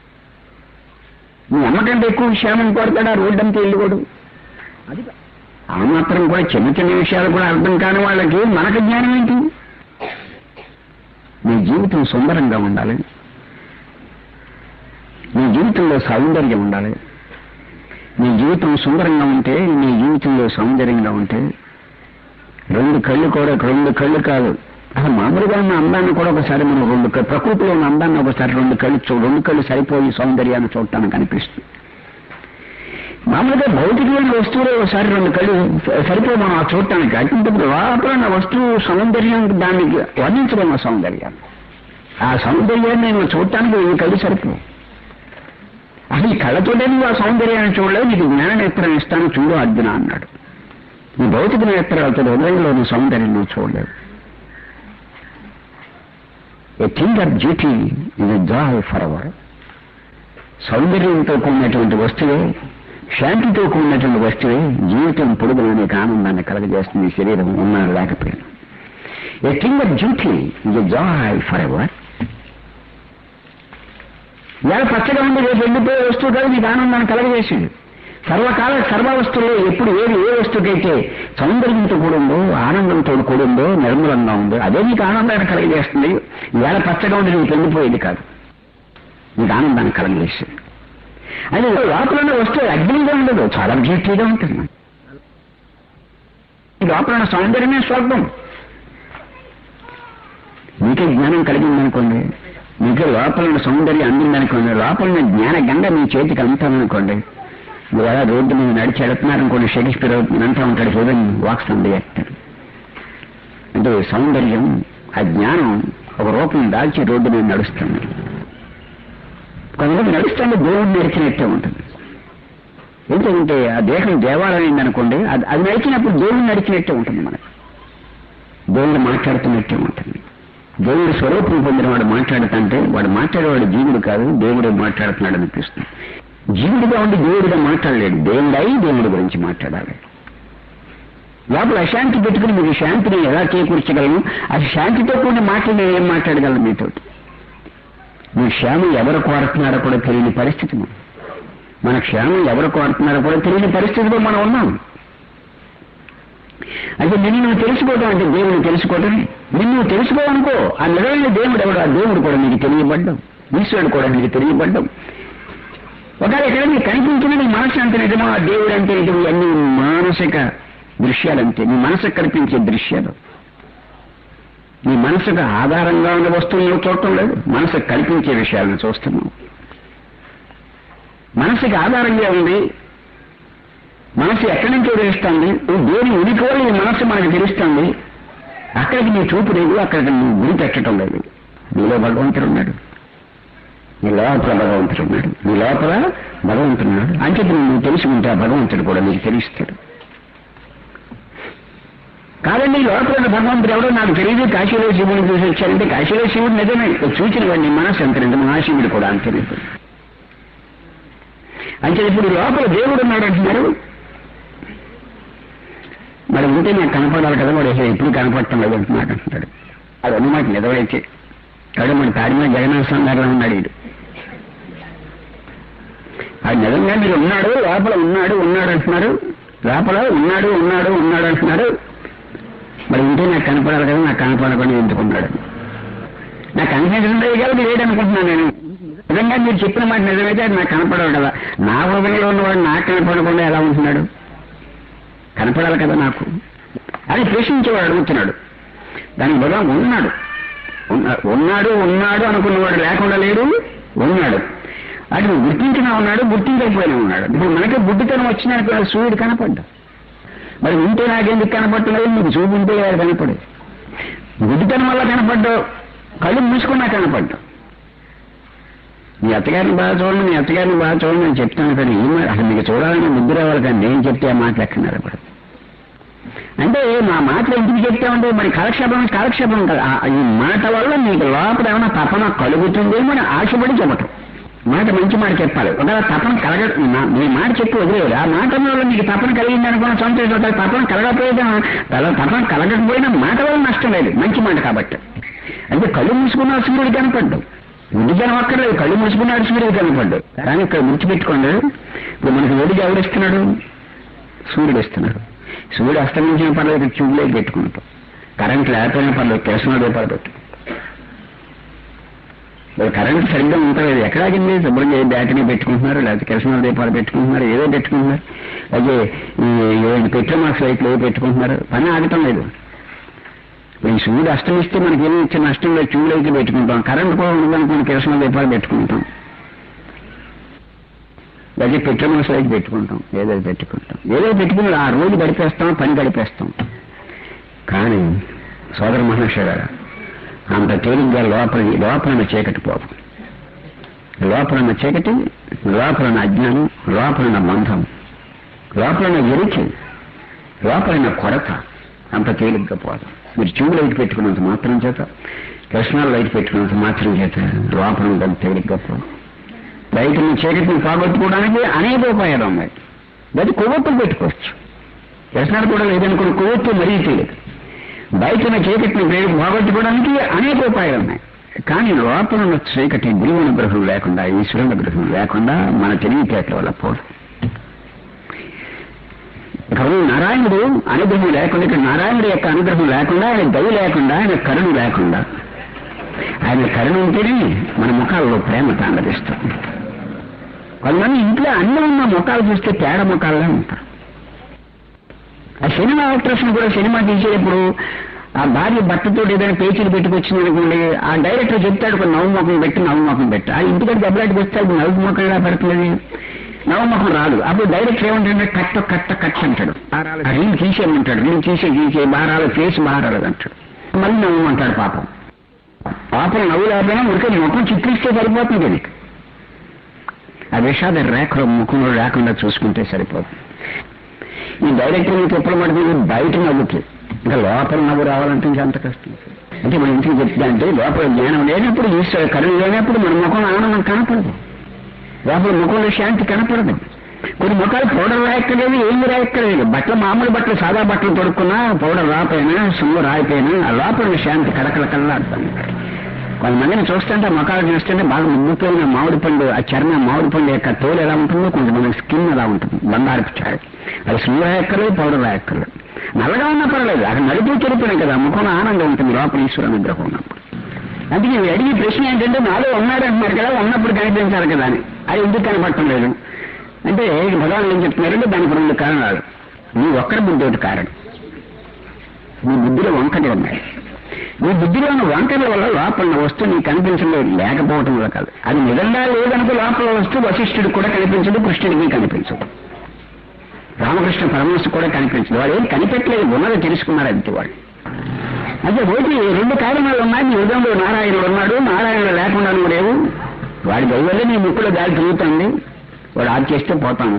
నీ అమ్మకంటే ఎక్కువ క్షేమం కోరుతాడు ఆ రోడ్డు అంతా వెళ్ళిపోడు అది ఆ మాత్రం కూడా చిన్న చిన్న విషయాలు కూడా అర్థం కాని వాళ్ళకి మనకు జ్ఞానం ఏంటి నీ జీవితం సుందరంగా ఉండాలి నీ జీవితంలో సౌందర్యం ఉండాలి నీ జీవితం సుందరంగా ఉంటే నీ జీవితంలో సౌందర్యంగా ఉంటే రెండు కళ్ళు కూడా రెండు కళ్ళు కాదు అసలు మామూలుగా ఉన్న అందాన్ని కూడా ఒకసారి మనం రెండు క- ప్రకృతిలో ఉన్న అందాన్ని ఒకసారి రెండు కళ్ళు చూ రెండు కళ్ళు సరిపోయి సౌందర్యాన్ని చూడటానికి కనిపిస్తుంది మామూలుగా భౌతికమైన వస్తువులు ఒకసారి రెండు కళ్ళు స- సరిపోయి మనం ఆ చూడటానికి అటువంటిప్పుడు లోపల ఉన్న వస్తువు సౌందర్యం దానికి వర్ణించడం ఆ సౌందర్యాన్ని ఆ సౌందర్యాన్ని నేను చూడటానికి ఈ కళ్ళు సరిపో అసలు ఈ కళ్ళతోటే నువ్వు ఆ సౌందర్యాన్ని చూడలేవు నీకు జ్ఞాన నేత్రం ఇస్తాను చూడు అర్జున అన్నాడు ఈ భౌతిక నేత్రాలతో హృదయంలోని సౌందర్యం నువ్వు చూడలేవు a thing of beauty is a joy forever సౌందర్యంతో కూడినటువంటి వస్తువే శాంతితో కూడినటువంటి వస్తువే జీవితం పొడుగున నీకు ఆనందాన్ని కలగజేస్తుంది ఈ శరీరం ఉన్నా లేకపోయినా a thing of beauty is a joy forever ఇవాళ పచ్చగా ఉండి రేపు వెళ్ళిపోయే వస్తువు కాదు నీకు ఆనందాన్ని కలగజేసింది సర్వకాల సర్వ వస్తువుల్లో ఎప్పుడు ఏది ఏ వస్తువుకైతే సౌందర్యంతో కూడిందో ఆనందంతో కూడిందో నిర్మలంగా ఉందో అదే నీకు ఆనందాన్ని కలగజేస్తుంది ఇవాళ పచ్చగా ఉండి నీకు వెళ్ళిపోయేది కాదు నీకు ఆనందాన్ని కలగజేస్తుంది అది లోపల ఉన్న వస్తువు అగ్నిగా ఉండదు చాలా బ్యూటీగా ఉంటుంది ఈ లోపల ఉన్న సౌందర్యమే స్వర్గం మీకే జ్ఞానం కలిగిందనుకోండి మీకే లోపల ఉన్న సౌందర్యం అందిందనుకోండి లోపల ఉన్న జ్ఞాన గంగ మీ చేతికి అందుతామనుకోండి మీరు ఎలా రోడ్డు మీద నడిచి వెళుతున్నారనుకోండి షేక్స్పియర్ అంటూ ఉంటాడు హెవెన్ వాక్స్ అంది అంటే సౌందర్యం ఆ జ్ఞానం ఒక రూపం దాల్చి రోడ్డు మీద నడుస్తుంది కొంతమంది నడుస్తుంటే దేవుడిని నడిచినట్టే ఉంటుంది ఎందుకంటే ఆ దేహం దేవాలయం అనుకోండి అది అది నడిచినప్పుడు దేవుడిని నడిచినట్టే ఉంటుంది మనకు దేవుడు మాట్లాడుతున్నట్టే ఉంటుంది దేవుడి స్వరూపం పొందిన వాడు మాట్లాడుతుంటే వాడు మాట్లాడేవాడు జీవుడు కాదు దేవుడే మాట్లాడుతున్నాడు అనిపిస్తుంది జీవుడిగా ఉండి దేవుడిగా మాట్లాడలేడు దేవుడై దేవుడి గురించి మాట్లాడాలి లోపల అశాంతి పెట్టుకుని మీకు శాంతిని ఎలా చేకూర్చగలను అది శాంతితో కూడిన మాటలు నేను ఏం మాట్లాడగలను మీతోటి మీ క్షేమం ఎవరు కోరుతున్నారో కూడా తెలియని పరిస్థితి మనం మన క్షేమం ఎవరు కోరుతున్నారో కూడా తెలియని పరిస్థితిలో మనం ఉన్నాం అంటే నిన్ను నువ్వు తెలుసుకోవడం అంటే దేవుని తెలుసుకోవడం నిన్ను నువ్వు తెలుసుకోవనుకో ఆ నిజమైన దేవుడు ఎవడు ఆ దేవుడు కూడా నీకు తెలియబడ్డం ఈశ్వరుడు కూడా నీకు తెలియబడ్డం ఒకవేళ ఎక్కడ నీకు కనిపించిన నీ మనసు అంటే నిజమో ఆ దేవుడు అంటే నిజం అన్ని మానసిక దృశ్యాలంతే నీ మనసుకు కనిపించే దృశ్యాలు నీ మనసుకు ఆధారంగా ఉన్న వస్తువులను చూడటం లేదు మనసుకు కల్పించే విషయాలను చూస్తున్నావు మనసుకి ఆధారంగా ఉంది మనసు ఎక్కడి నుంచో తెలుస్తుంది నువ్వు దేని ఉనికి వల్ల ఈ మనసు మనకు తెలుస్తుంది అక్కడికి నీ చూపు లేదు అక్కడికి నువ్వు గురి పెట్టడం లేదు నీలో భగవంతుడు ఉన్నాడు నీ లోపల భగవంతుడు ఉన్నాడు నీ లోపల భగవంతుడు ఉన్నాడు అంటే నువ్వు తెలుసుకుంటే ఆ భగవంతుడు కూడా నీకు తెలుస్తాడు కాదండి ఈ లోపల ఉన్న భగవంతుడు ఎవడో నాకు తెలియదు కాశీలో శివుడిని చూసి వచ్చారంటే కాశీలో శివుడు నిజమే చూసిన వాడిని మనసు ఎంత నిజం మహాశివుడు కూడా అంతే నిజం అంటే ఇప్పుడు లోపల దేవుడు ఉన్నాడు అంటున్నారు మరి ఉంటే నాకు కనపడాలి కదా వాడు అసలు ఎప్పుడు కనపడటం లేదు అంటున్నాడు అంటున్నాడు అది అన్నమాట నిజమైతే కాదు మన తాడిమ జగన్నాథ స్వామి గారిలో ఉన్నాడు వీడు అది నిజంగా మీరు ఉన్నాడు లోపల ఉన్నాడు ఉన్నాడు అంటున్నారు లోపల ఉన్నాడు ఉన్నాడు ఉన్నాడు అంటున్నారు మరి ఉంటే నాకు కనపడాలి కదా నాకు కనపడకుండా ఎందుకున్నాడు నాకు కనిపించడం లేదు కదా లేదనుకుంటున్నాను నేను నిజంగా మీరు చెప్పిన మాట నిజమైతే అది నాకు కనపడవు కదా నా హృదయంలో ఉన్నవాడు నాకు కనపడకుండా ఎలా ఉంటున్నాడు కనపడాలి కదా నాకు అని ప్రశ్నించేవాడు అడుగుతున్నాడు దానికి బలం ఉన్నాడు ఉన్న- ఉన్నాడు ఉన్నాడు అనుకున్నవాడు లేకుండా లేడు ఉన్నాడు అది నువ్వు గుర్తించినా ఉన్నాడు గుర్తించకపోయినా ఉన్నాడు ఇప్పుడు మనకి బుద్ధితనం వచ్చిన సూర్యుడు కనపడ్డా మరి ఉంటే నాకెందుకు కనపడలేదు నీకు చూపు ఉంటే వాడు కనపడు గుడ్డితనం వల్ల కనపడ్డావు కళ్ళు మూసుకున్నా కనపడ్డావు మీ అత్తగారిని బాగా చూడండి మీ అత్తగారిని బాగా చూడండి నేను చెప్తాను కానీ ఈ మాట అసలు మీకు చూడాలని బుద్ధి రావాలి కానీ నేను చెప్తే ఆ మాటలు ఎక్కన్నారు ఇప్పుడు అంటే మా మాటలు ఎందుకు చెప్తామంటే మరి కాలక్షేపం కాలక్షేపం కదా ఆ- ఈ మాట వల్ల మీకు లోపల ఏమైనా తపన కలుగుతుందేమో అని ఆశపడి చెప్పటం మాట మంచి మాట చెప్పాలి ఒకవేళ తపన కలగ నా- నీ మాట చెప్పి వదిలేదు ఆ మాట వల్ల నీకు తపన కలిగింది అనుకున్న సంతోషం ఉంటుంది. తపన కలగకపోయినా తల- తపన కలగకపోయినా మాట వల్ల నష్టం లేదు మంచి మాట కాబట్టి అంటే కళ్ళు మూసుకున్న సూర్యుడు కనపడ్డు ముందు జనం అక్కర్లేదు కళ్ళు మూసుకున్నాడు సూర్యుడు కనపడ్డు కానీ ఇక్కడ గుర్తుపెట్టుకోండి ఇప్పుడు మనకి వెలుగు ఎవరిస్తున్నాడు సూర్యుడు ఇస్తున్నాడు సూర్యుడు అస్తమించిన పర్లేదు చూడలేదు పెట్టుకుంటాం కరెంట్ లేకపోయినా పర్లేదు కేసన రూపాయలు పెట్టు మరి కరెంట్ సరిగ్గా ఉంటుంది ఎక్కడాగింది శుభ్రంగా ఏ బ్యాటరీ పెట్టుకుంటున్నారు లేకపోతే కిరసన దీపాలు పెట్టుకుంటున్నారు ఏదో పెట్టుకుంటున్నారు అలాగే ఈ పెట్రోల్ మార్క్స్ లైట్లు ఏదో పెట్టుకుంటున్నారు పని ఆగటం లేదు ఈ సూర్యుడు అస్తమిస్తే మనకి ఏమి ఇచ్చే నష్టం లేదు చూడు అయితే పెట్టుకుంటాం కరెంట్ కూడా ఉండదనుకుని కిరసన దీపాలు పెట్టుకుంటాం అలాగే పెట్రోల్ మార్క్స్ లైట్ పెట్టుకుంటాం ఏదో పెట్టుకుంటాం ఏదో పెట్టుకుని ఆ రోజు గడిపేస్తాం పని గడిపేస్తాం కానీ సోదర మహర్షి గారు అంత తేలిగ్గా లోపల లోపల చీకటి పోదు లోపల చీకటి లోపల అజ్ఞానం లోపల బంధం లోపల ఎరుకి లోపల కొరత అంత తేలిగ్గా పోదు మీరు ట్యూబ్ లైట్ పెట్టుకున్నంత మాత్రం చేత కృష్ణాలు లైట్ పెట్టుకున్నంత మాత్రం చేత లోపల ఉందని తేలిగ్గా పోదు బయట ఉన్న చీకటిని పోగొట్టుకోవడానికి అనేక ఉపాయాలు ఉన్నాయి అది కొవ్వొత్తులు పెట్టుకోవచ్చు వ్యసనాలు కూడా లేదనుకున్న కొవ్వొత్తు మరీ తెలియదు బయట ఉన్న చీకటిని వేడి పోగొట్టుకోవడానికి అనేక ఉపాయాలు ఉన్నాయి కానీ లోపల ఉన్న చీకటి గురువు అనుగ్రహం లేకుండా ఈశ్వరుని అనుగ్రహం లేకుండా మన తెలివితేటల వల్ల పోదు కవి నారాయణుడు అనుగ్రహం లేకుండా ఇక్కడ నారాయణుడి యొక్క అనుగ్రహం లేకుండా ఆయన దయ లేకుండా ఆయన కరుణ లేకుండా ఆయన కరుణ ఉంటేనే మన ముఖాల్లో ప్రేమ తాండదిస్తుంది కొంతమంది ఇంట్లో అన్ని ఉన్న ముఖాలు చూస్తే తేడ ముఖాలనే ఉంటారు ఆ సినిమా యాక్ట్రెస్ కూడా సినిమా తీసేటప్పుడు ఆ భార్య భర్తతో ఏదైనా పేచీలు పెట్టుకొచ్చింది అనుకోండి ఆ డైరెక్టర్ చెప్తాడు ఒక నవ్వు ముఖం పెట్టి నవ్వు ముఖం పెట్టి ఆ ఇంటికి దెబ్బలాంటి వస్తాడు నవ్వు ముఖం ఎలా పెడుతుంది నవ్వు ముఖం రాదు అప్పుడు డైరెక్టర్ ఏమంటాడంటే కట్ట కట్ట కట్ట అంటాడు ఆ రీల్ తీసేయమంటాడు రీల్ తీసే తీసే బారాలు ఫేస్ బారాలు అంటాడు మళ్ళీ నవ్వు అంటాడు పాపం పాపం నవ్వు లేకపోయినా ఉడికే ముఖం చిత్రిస్తే సరిపోతుంది దీనికి ఆ విషాద రేఖలు ముఖంలో లేకుండా చూసుకుంటే సరిపోతుంది ఈ డైరెక్టర్ మీకు ఎప్పుడు పడుతుంది బయట నవ్వుకి ఇంకా లోపల నవ్వు రావాలంటే ఇంకా అంత కష్టం అంటే మన ఇంటికి చెప్తా అంటే లోపల జ్ఞానం లేనప్పుడు ఈశ్వర కరుణ లేనప్పుడు మన ముఖం ఆనందం కనపడదు లోపల ముఖంలో శాంతి కనపడదు కొన్ని ముఖాలు పౌడర్ రాయక్కర్లేదు ఏమి రాయక్కర్లేదు బట్టలు మామూలు బట్టలు సాదా బట్టలు తొడుక్కున్నా పౌడర్ రాపోయినా సుమ్ము రాయిపోయినా ఆ లోపల ఉన్న శాంతి కడకల కల్లాడుతుంది కొంతమందిని చూస్తుంటే ఆ ముఖాలు చూస్తుంటే బాగా ముగ్గుపోయిన మామిడి పండు ఆ చర్మ మామిడి పండు యొక్క తోలు ఎలా ఉంటుందో కొంతమంది స్కిన్ ఎలా ఉంటుంది బంగారపు చాడు అది సుమ్ము రాయక్కర్లేదు పౌడర్ రాయక్కర్లేదు నల్లగా ఉన్నా పర్లేదు అక్కడ నలుపు చెరిపోయినాయి కదా ముఖంలో ఆనందం ఉంటుంది లోపల ఈశ్వర అనుగ్రహం ఉన్నప్పుడు అందుకే నేను అడిగే ప్రశ్న ఏంటంటే నాలో ఉన్నాడు అంటున్నారు కదా ఉన్నప్పుడు కనిపించాలి కదా అని అది ఎందుకు కనపడటం లేదు అంటే భగవాన్ ఏం చెప్తున్నారంటే దానికి రెండు కారణాలు నీ ఒక్కరి బుద్ధి ఒకటి కారణం నీ బుద్ధిలో వంకరలు ఉన్నాయి నీ బుద్ధిలో ఉన్న వంకరల వల్ల లోపల ఉన్న వస్తువు నీకు కనిపించలేదు లేకపోవటం వల్ల కాదు అది నిజంగా లేదనుకో లోపల వస్తువు వశిష్ఠుడికి కూడా కనిపించదు కృష్ణుడికి కనిపించదు రామకృష్ణ పరమహంస కూడా కనిపించదు వాడు ఏం కనిపెట్టలేదు ఉన్నది తెలుసుకున్నాడు అంతే వాడు అయితే ఒకటి రెండు కారణాలు ఉన్నాయి నీ హృదయంలో నారాయణుడు ఉన్నాడు నారాయణుడు లేకుండా నువ్వు లేవు వాడి దైవల్లే నీ ముక్కులో గాలి తిరుగుతుంది వాడు ఆది చేస్తే పోతాను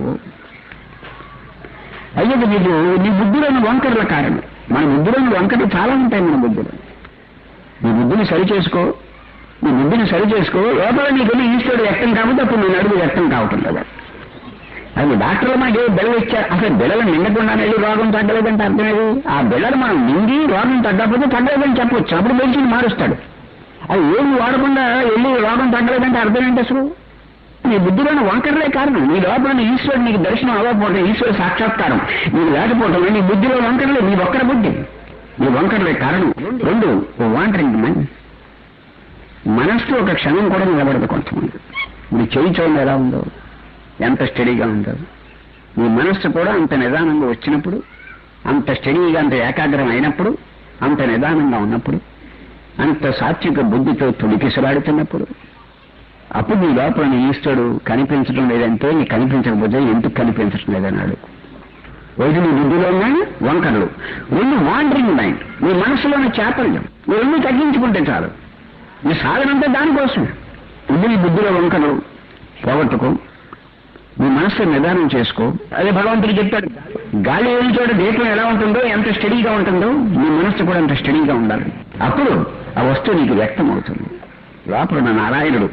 అయ్యో నీకు నీ బుద్ధిలోని వంకరల కారణం మన బుద్ధిలోని వంకరలు చాలా ఉంటాయి మన బుద్ధిలో నీ బుద్ధిని సరి చేసుకో నీ బుద్ధిని సరి చేసుకో లోపల నీకు ఈశ్వరుడు వ్యక్తం కాబట్టి అప్పుడు నేను అడుగు వ్యక్తం కావటం కదా అది డాక్టర్లు మనకి ఏ బిళ్ళలు ఇచ్చారు అసలు బిళ్ళలు నిండకుండా వెళ్ళి రోగం తగ్గలేదంటే అర్థమేది ఆ బిళ్ళలు మనం నిండి రోగం తగ్గకపోతే తగ్గలేదని చెప్పొచ్చు అప్పుడు మెడిసిన్ మారుస్తాడు అది ఏమి వాడకుండా వెళ్ళి రోగం తగ్గలేదంటే అర్థం ఏంటి అసలు నీ బుద్ధిలోని వంకరలే కారణం నీ లోపల నీ ఈశ్వరుడు నీకు దర్శనం అవ్వకపోవడం ఈశ్వర సాక్షాత్కారం నీకు లేకపోవడం నీ బుద్ధిలో వంకరలే నీ ఒక్కరి బుద్ధి నీ వంకరలే కారణం రెండు వాంటరింగ్ మన్ మనస్సు ఒక క్షణం కూడా నిలబడదు కొంతమంది నీ చెయ్యి చూడండి ఎలా ఉందో ఎంత స్టడీగా ఉందో నీ మనస్సు కూడా అంత నిదానంగా వచ్చినప్పుడు అంత స్టడీగా అంత ఏకాగ్రం అయినప్పుడు అంత నిదానంగా ఉన్నప్పుడు అంత సాత్విక బుద్ధితో తొలికిసలాడుతున్నప్పుడు అప్పుడు నీ లోపల నీ ఈశ్వరుడు కనిపించడం లేదంటే నీ కనిపించకపోతే ఎందుకు కనిపించడం లేదన్నాడు ఒకటి నీ బుద్ధిలో ఉన్న వంకరలు రెండు వాండరింగ్ మైండ్ నీ మనసులోని చాపల్యం నువ్వు రెండు తగ్గించుకుంటే చాలు నీ సాధన అంతా దానికోసం ఇది నీ బుద్ధిలో వంకరలు పోగొట్టుకో నీ మనస్సు నిదానం చేసుకో అదే భగవంతుడు చెప్పాడు గాలి వెళ్ళి చోట దీపం ఎలా ఉంటుందో ఎంత స్టడీగా ఉంటుందో నీ మనస్సు కూడా అంత స్టడీగా ఉండాలి అప్పుడు ఆ వస్తువు నీకు వ్యక్తం అవుతుంది లోపల నా నారాయణుడు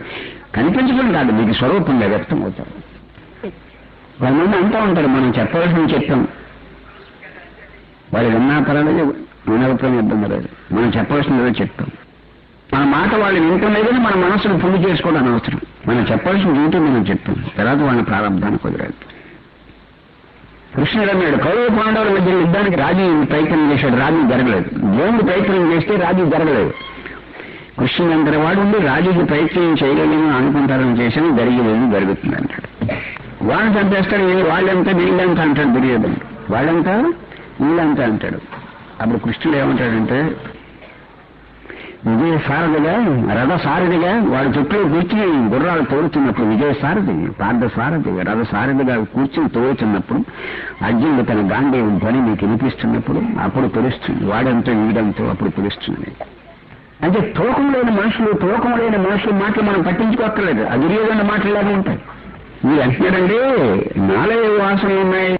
కనిపించడం కాదు మీకు స్వరూపంగా వ్యక్తం అవుతారు కొంతమంది అంటూ ఉంటారు మనం చెప్పవలసిన చెప్పాం వాళ్ళు విన్నా పర్వాలేదు వినకపోయినా ఇబ్బంది లేదు మనం చెప్పవలసినదో చెప్తాం మన మాట వాళ్ళు వింటున్నదని మన మనసును పుణ్య చేసుకోవడం అనవసరం మనం చెప్పాల్సిన డ్యూటీ మనం చెప్తాం తర్వాత వాళ్ళ ప్రారంభానికి కుదరదు కృష్ణుడు అన్నాడు కౌరవ పాండవుల మధ్య యుద్ధానికి రాజు ప్రయత్నం చేశాడు రాజు జరగలేదు దేవుడు ప్రయత్నం చేస్తే రాజు జరగలేదు కృష్ణుడు అంతటి వాడు ఉండి రాజుకి ప్రయత్నం చేయలేమని అనుకుంటారని చేసిన జరిగేది జరుగుతుంది అంటాడు వాళ్ళని చంపేస్తాడు "ఏ వాళ్ళంతా వీళ్ళంతా అంటాడు దుర్యోధనుడు వాళ్ళంతా వీళ్ళంతా అంటాడు అప్పుడు కృష్ణుడు ఏమంటాడంటే విజయ సారథిగా రథ సారథిగా వాడి చుట్టూ కూర్చుని గుర్రాలు తోడుతున్నప్పుడు విజయ సారథి పార్థ సారథి రథ సారథిగా కూర్చుని తోడుతున్నప్పుడు అర్జునుడు తన గాంధీవం పని మీకు వినిపిస్తున్నప్పుడు అప్పుడు తెలుస్తుంది వాడంతో వీడంతో అప్పుడు తెలుస్తుంది అంటే తూకం లేని మనుషులు తూకం లేని మనుషుల మాటలు మనం పట్టించుకోక్కర్లేదు ఆ దుర్యోధన మాటలు లాగా ఉంటాయి మీరు అంటున్నారండి నాలయ వాసనలు ఉన్నాయి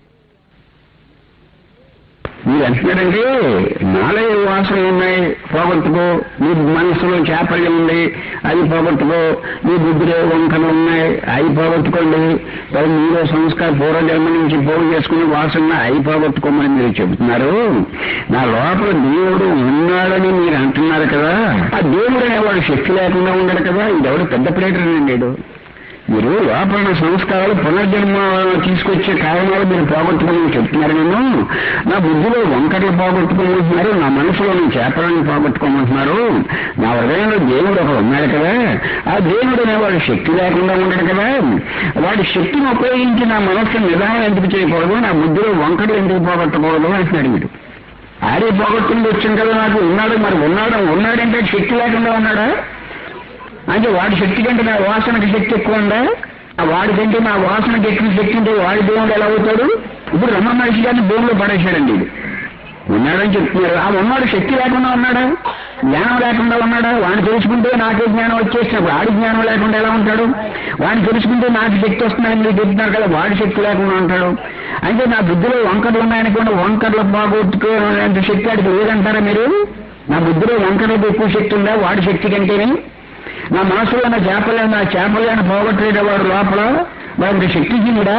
మీరు అంటున్నారండి నాలయ వాసనలు ఉన్నాయి పోగొట్టుకో నీ మనసులో చేపల్యం ఉంది అవి పోగొట్టుకో నీ బుద్ధిలో వంకలు ఉన్నాయి అవి పోగొట్టుకోండి మరి మీలో సంస్కార పూర్వజన్మ నుంచి పోగు చేసుకుని వాసన అవి పోగొట్టుకోమని మీరు చెబుతున్నారు నా లోపల దేవుడు ఉన్నాడని మీరు అంటున్నారు కదా ఆ దేవుడు అనేవాడు శక్తి లేకుండా ఉండడు కదా ఇదెవడు పెద్ద ప్లేటర్ లేడు మీరు లోపల సంస్కారాలు పునర్జన్మ తీసుకొచ్చే కారణాలు మీరు పోగొట్టుకోమని చెప్తున్నారు నేను నా బుద్ధిలో వంకర్లు పోగొట్టుకోమంటున్నారు నా మనసులో నేను చేపలను పోగొట్టుకోమంటున్నారు నా హృదయంలో దేవుడు ఒక ఉన్నాడు కదా ఆ దేవుడు అనేవాడు శక్తి లేకుండా ఉండడు కదా వాడి శక్తిని ఉపయోగించి నా మనస్సును నిదానం ఎందుకు చేయకూడదు నా బుద్ధిలో వంకర్లు ఎందుకు పోగొట్టకూడదు అంటున్నాడు మీరు ఆడే పోగొట్టుకుని వచ్చింది కదా నాకు ఉన్నాడు మరి ఉన్నాడు ఉన్నాడంటే శక్తి లేకుండా ఉన్నాడా అంటే వాడి శక్తి కంటే నా వాసనకి శక్తి ఎక్కువ ఉందా ఆ వాడి కంటే నా వాసనకి ఎక్కువ శక్తి ఉంటే వాడి దేవుడు ఎలా అవుతాడు ఇప్పుడు రమణ మహర్షి గారిని దేవుళ్ళు పడేశాడండి ఇది ఉన్నాడని చెప్తున్నారు ఆ ఉన్నాడు శక్తి లేకుండా ఉన్నాడా జ్ఞానం లేకుండా ఉన్నాడా వాడిని తెలుసుకుంటే నాకే జ్ఞానం వచ్చేసినప్పుడు వాడి జ్ఞానం లేకుండా ఎలా ఉంటాడు వాడిని తెలుసుకుంటే నాకు శక్తి వస్తుందని మీరు చెప్తున్నారు కదా వాడి శక్తి లేకుండా ఉంటాడు అంటే నా బుద్ధిలో వంకర్లు ఉన్నాయనుకోండి వంకర్లు బాగొట్టుకోవాలంటే శక్తి అడిగి లేదంటారా మీరు నా బుద్ధిలో వంకర్లకు ఎక్కువ శక్తి ఉందా వాడి శక్తి కంటేనే నా మనసులో ఉన్న చేపలేని నా చేపలేని పోగొట్టలేడు వాడు లోపల వాడికి శక్తిహీనుడా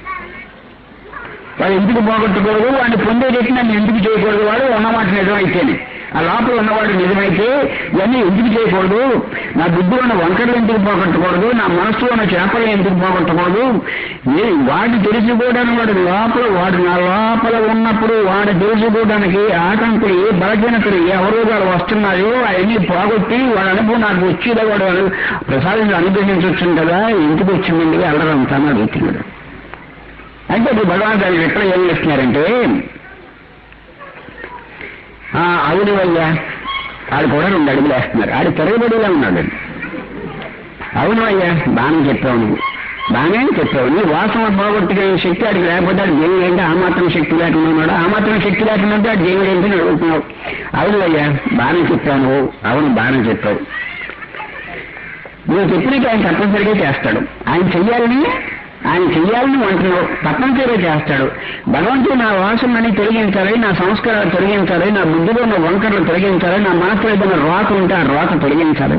వాడు ఎందుకు పోగొట్టకూడదు వాడిని పొందేటట్టు నన్ను ఎందుకు చేయకూడదు వాడు ఉన్నమాట నిజమైతేనే ఆ లోపల ఉన్నవాడు నిజమైతే ఇవన్నీ ఎందుకు చేయకూడదు నా బుద్ధి ఉన్న వంకరలు ఎందుకు పోగొట్టకూడదు నా మనసులో ఉన్న చేపలు ఎందుకు పోగొట్టకూడదు నేను వాడిని తెలుసుకోవడానికి వాడు లోపల వాడు నా లోపల ఉన్నప్పుడు వాడిని తెలుసుకోవడానికి ఆటంకులు ఏ బలహీనతలు ఏ అవరోధాలు వస్తున్నాయో అవన్నీ పోగొట్టి వాడి అనుభవం నాకు వచ్చేదా వాడు అను- ప్రసాదించి అనుగ్రహించవచ్చు కదా ఎందుకు వచ్చిందండి అల్లరంతా అని అడుగుతున్నాడు అంటే ఇప్పుడు భగవంతుడు ఎక్కడ ఏం చేస్తున్నారంటే ఆ, అవును అయ్యా ఆడు కూడా రెండు అడుగులు వేస్తున్నారు ఆడు తిరగబడిలా ఉన్నాడు అవును అయ్యా బాగానే చెప్పావు నువ్వు బాగానే చెప్పావు నీ వాసన పోగొట్టుకునే శక్తి ఆడికి లేకపోతే ఆడు దేవుడు ఏంటి ఆ మాత్రం శక్తి లేకుండా ఉన్నాడు ఆ మాత్రం శక్తి లేకుండా ఉంటే ఆడు దేవుడు ఏంటి అని అడుగుతున్నావు అవును అయ్యా బాగానే చెప్పావు నువ్వు అవును బాగానే చెప్పావు నువ్వు చెప్పినట్టు ఆయన తప్పనిసరిగా చేస్తాడు ఆయన చెయ్యాలని ఆయన చెయ్యాలని అంటున్నావు తప్పనిసరిగా చేస్తాడు భగవంతుడు నా వాసనని తొలగించాలి నా సంస్కారాలు తొలగించాలి నా బుద్ధిలో ఉన్న వంకరలు తొలగించాలి నా మనసులో ఏదైనా రోత ఉంటే ఆ రోత తొలగించాలి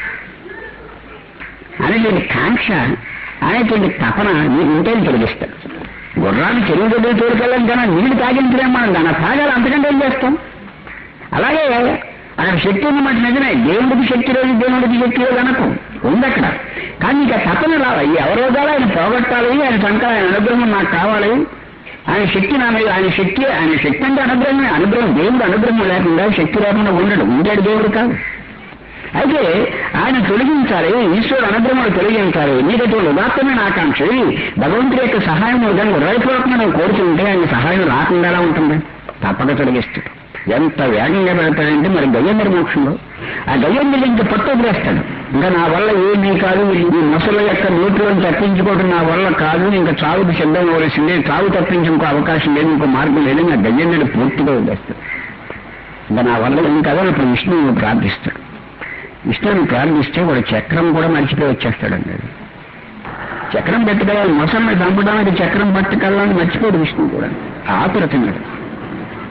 అనేటువంటి కాంక్ష అనేటువంటి తపన నీకు ఉంటే తొలగిస్తాడు గుర్రాన్ని చెరువు దగ్గర తోడుకెళ్ళాం కానీ నీళ్లు తాగించలేం మనం దాన్ని తాగాలి అంతకంటే ఏం చేస్తాం అలాగే అక్కడ శక్తి ఉన్నమాట నిజమే దేవుడికి శక్తి లేదు దేవుడికి శక్తి లేదు అనకు ఉంది అక్కడ కానీ ఇక తపన రావాలి ఈ అవరోధాలు ఆయన పోగొట్టాలి ఆయన సంక ఆయన అనుగ్రహం నాకు కావాలి ఆయన శక్తి నా మీద ఆయన శక్తి ఆయన శక్తి అంటే అనుగ్రహమే అనుగ్రహం దేవుడు అనుగ్రహం లేకుండా శక్తి లేకుండా ఉండడు ఉండేడు దేవుడు కాదు అయితే ఆయన తొలగించాలి ఈశ్వరుడు అనుగ్రహం తొలగించాలి నీకటువంటి ఉదాత్తమైన ఆకాంక్ష భగవంతుడి యొక్క సహాయం విధంగా హృదయపూర్వకంగా నువ్వు కోరుతుంటే ఆయన సహాయం రాకుండా ఎలా ఉంటుంది తప్పక తొలగిస్తాడు ఎంత వేగంగా పెడతాడంటే మరి గయ్యందరి మోక్షంలో ఆ గయ్యందరి ఇంకా పట్టు వదిలేస్తాడు ఇంకా నా వల్ల ఏమీ కాదు ఈ మొసల యొక్క నోట్లను తప్పించుకోవడం నా వల్ల కాదు ఇంకా చావుకు సిద్ధం అవ్వాల్సిందే చావు తప్పించి ఇంకో అవకాశం లేదు ఇంకో మార్గం లేదు ఇంకా గయ్యందరి పూర్తిగా వదిలేస్తాడు ఇంకా నా వల్ల ఏం కాదు అని ఇప్పుడు విష్ణువు ప్రార్థిస్తాడు విష్ణువుని ప్రార్థిస్తే వాడు చక్రం కూడా మర్చిపోయి వచ్చేస్తాడండి చక్రం పెట్టుకోవాలి మొసల్ని చంపడానికి చక్రం పట్టుకెళ్ళాలని మర్చిపోడు విష్ణువు కూడా ఆతురతున్నాడు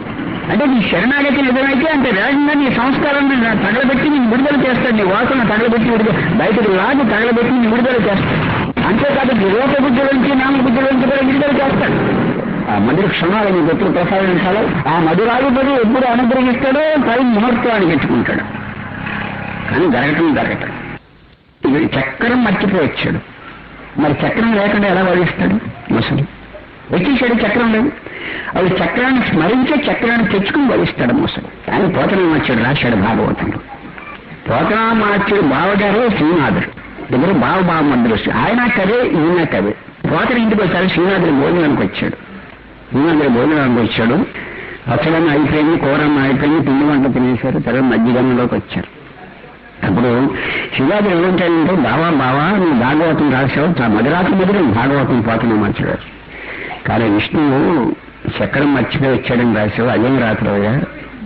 అంటే నీ శరణాగతి నిజమైతే అంత వేగంగా నీ సంస్కారాన్ని నా తగలబెట్టి నేను విడుదల చేస్తాడు నీ వాసన తగలబెట్టి విడుదల బయటకు లాగి తగలబెట్టి నేను విడుదల చేస్తాడు అంతేకాదు నీ రూప బుద్ధి నుంచి నామ బుద్ధి నుంచి కూడా విడుదల చేస్తాడు ఆ మధుర క్షణాలు నీ గొప్పలు ప్రసాదించాలి ఆ మధురాధిపతి ఎప్పుడు అనుగ్రహిస్తాడో పై ముహూర్తానికి ఎత్తుకుంటాడు కానీ జరగటం జరగటం ఇది చక్రం మర్చిపోవచ్చాడు మరి చక్రం లేకుండా ఎలా వదిలిస్తాడు ముసలి వచ్చేసాడు చక్రం లేదు అవి చక్రాన్ని స్మరించే చక్రాన్ని తెచ్చుకుని వదిలిస్తాడు ముసలి అని పోతనామాచ్యుడు రాశాడు భాగవతంలో పోతనామాచ్యుడు బావగారే శ్రీనాథుడు దగ్గర బావ బావ మధ్యలో ఆయన కవే ఈయన కవే పోతన ఇంటికి వచ్చాడు శ్రీనాథుడి భోజనానికి వచ్చాడు శ్రీనాథుడి భోజనానికి వచ్చాడు అసలన్న అయిపోయింది కూరన్న అయిపోయింది పిండి వంట తినేశారు తర్వాత మధ్యగనంలోకి వచ్చారు అప్పుడు శివాజీ ఏమంటాడంటే బావా బావా నువ్వు భాగవతం రాశావు చా మధురాతి మధురు భాగవతం పోతున్నా మర్చిపోయాడు కానీ విష్ణువు చక్రం మర్చిపోయి వచ్చాడని రాశావు అదేం రాత్రయ్యా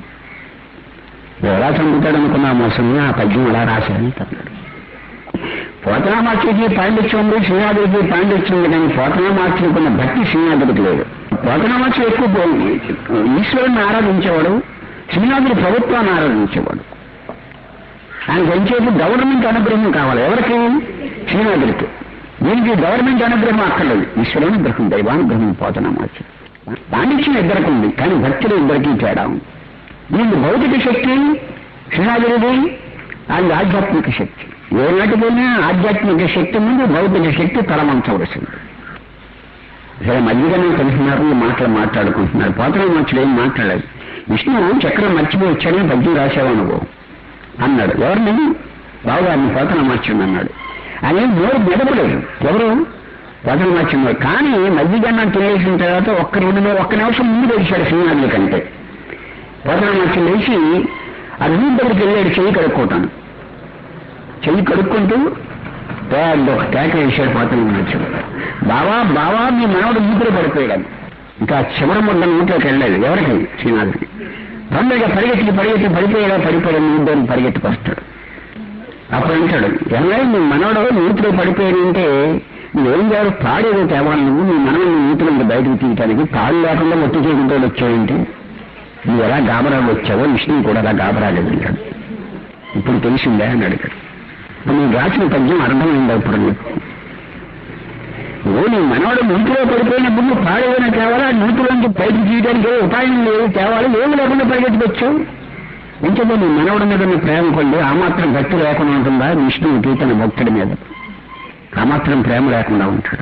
ఎలా చంపుతాడు అనుకున్నా మోసంగా ఆ పద్యం ఎలా రాశాడని తన్నాడు పోతనామాచుడికి పాండిత్యం ఉంది శ్రీనాథుడికి పాండిత్యం ఉంది కానీ పోతనామాచుడికి ఉన్న భక్తి శ్రీనాథుడికి లేదు పోతనామాచుడు ఎక్కువ ఈశ్వరుని ఆరాధించేవాడు శ్రీనాథుడి ప్రభుత్వాన్ని ఆరాధించేవాడు ఆయన కొంచెంసేపు గవర్నమెంట్ అనుగ్రహం కావాలి ఎవరికి శ్రీనాథుడికి దీనికి గవర్నమెంట్ అనుగ్రహం అక్కర్లేదు ఈశ్వరానుగ్రహం దైవానుగ్రహం పోతనామాచు పాండిత్యం ఇద్దరికి ఉంది కానీ భక్తులు ఇద్దరికీ తేడా ఉంది దీనికి భౌతిక శక్తి శ్రీనాథుడిది అది ఆధ్యాత్మిక శక్తి ఏ నాటికైనా ఆధ్యాత్మిక శక్తి ముందు భౌతిక శక్తి తలమంచవలసింది సరే మధ్యగానే కలిసినారు ఈ మాటలు మాట్లాడుకుంటున్నారు పోతనామాచుడు ఏం మాట్లాడలేదు విష్ణు చక్రం మర్చిపోయి వచ్చాడని పద్యం రాశావు నువ్వు అన్నాడు ఎవరిని బావగారిని పోతన మార్చింది అన్నాడు అని నోరు మెదపలేదు ఎవరు పోతన మార్చింది కానీ మధ్యగన్నం తినేసిన తర్వాత ఒక్క రెండు ఒక్క నిమిషం ముందు తెలిసాడు శ్రీనాథుల కంటే పోతన మార్చి లేచి ఆ నీటి దగ్గరికి వెళ్ళాడు చెయ్యి కడుక్కోటాను చెయ్యి కడుక్కుంటూ పెద్ద ఒక కేక వేసాడు పోతన మార్చి బావా బావా మీ మనవడు మూతులు పడిపోయాడు ఇంకా చివరి ముద్ద నూట్లోకి వెళ్ళలేదు ఎవరికి శ్రీనాథుడికి తొందరగా పరిగెత్తి పరిగెత్తి పడిపోయాడా పడిపోయాడు నీళ్ళు పరిగెత్తుకొస్తాడు అప్పుడు అంటాడు ఎవరైనా నీ మనవడు నీటిలో పడిపోయాడు అంటే నువ్వేం చేయాలి తాడేదో తేవాలి నువ్వు నీ మనవడు నీటిలో బయటకు తీయటానికి తాడు లేకుండా ఒట్టి చేయడంతో వచ్చావంటే నువ్వు ఎలా గాబరాలు వచ్చావో విష్ణువు కూడా అలా గాబరాలు వెళ్ళాడు ఇప్పుడు తెలిసిందే అని అడిగాడు ఇప్పుడు నువ్వు రాసిన పద్యం అర్థమైందా ఇప్పుడు నీకు నువ్వు నీ మనవడు నీటిలో పడిపోయినప్పుడు నువ్వు పాడేదైనా తేవాలా నీటిలోంచి బయటకు తీయడానికి ఏ ఉపాయం లేదు తేవాలి ఏమి లేకుండా పరిగెత్తుకొచ్చు ఇంకేదో నీ మనవడి మీద నీ ప్రేమ కొండి ఆ మాత్రం భక్తి లేకుండా ఉంటుందా విష్ణువుకి తన భక్తుడి మీద ఆ మాత్రం ప్రేమ లేకుండా ఉంటాడు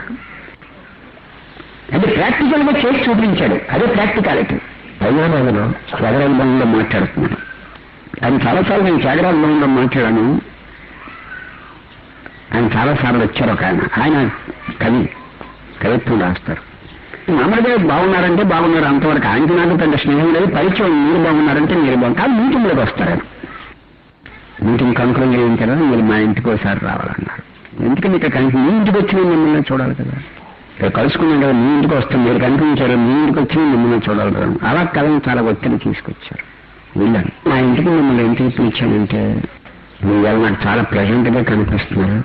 అది ప్రాక్టికల్ గా చేసి చూపించాడు అదే ప్రాక్టికాలిటీ హైదరాబాద్లో త్యాగరాజ భవన్లో మాట్లాడుతున్నాను ఆయన చాలాసార్లు నేను త్యాగరాజ భవన్లో మాట్లాడాను ఆయన చాలాసార్లు వచ్చారు ఒక ఆయన ఆయన కవి కవిత్వం రాస్తారు మామూలుగా బాగున్నారంటే బాగున్నారు అంతవరకు ఆయనకి నాకు పెద్ద స్నేహం లేదు పరిచయం మీరు బాగున్నారంటే మీరు బాగుంది కానీ మీటింగ్లోకి వస్తారు ఆయన మీటింగ్ కంక్లూజ్ చేయించారా మీరు మా ఇంటికి ఒకసారి రావాలన్నారు ఎందుకని ఇక్కడ కనీసం మీ ఇంటికి వచ్చి నేను మిమ్మల్ని చూడాలి కదా ఇక్కడ కలుసుకున్నాం కదా మీ ఇంటికి వస్తాం మీరు కనిపించారు మీ ఇంటికి వచ్చి మిమ్మల్ని చూడాలి కదా అలా కథను చాలా ఒత్తిడి తీసుకొచ్చారు వెళ్ళాను మా ఇంటికి మిమ్మల్ని ఎందుకు పిలిచానంటే మీ ఇవాళ నాకు చాలా ప్లెజెంట్ గా కనిపిస్తున్నారు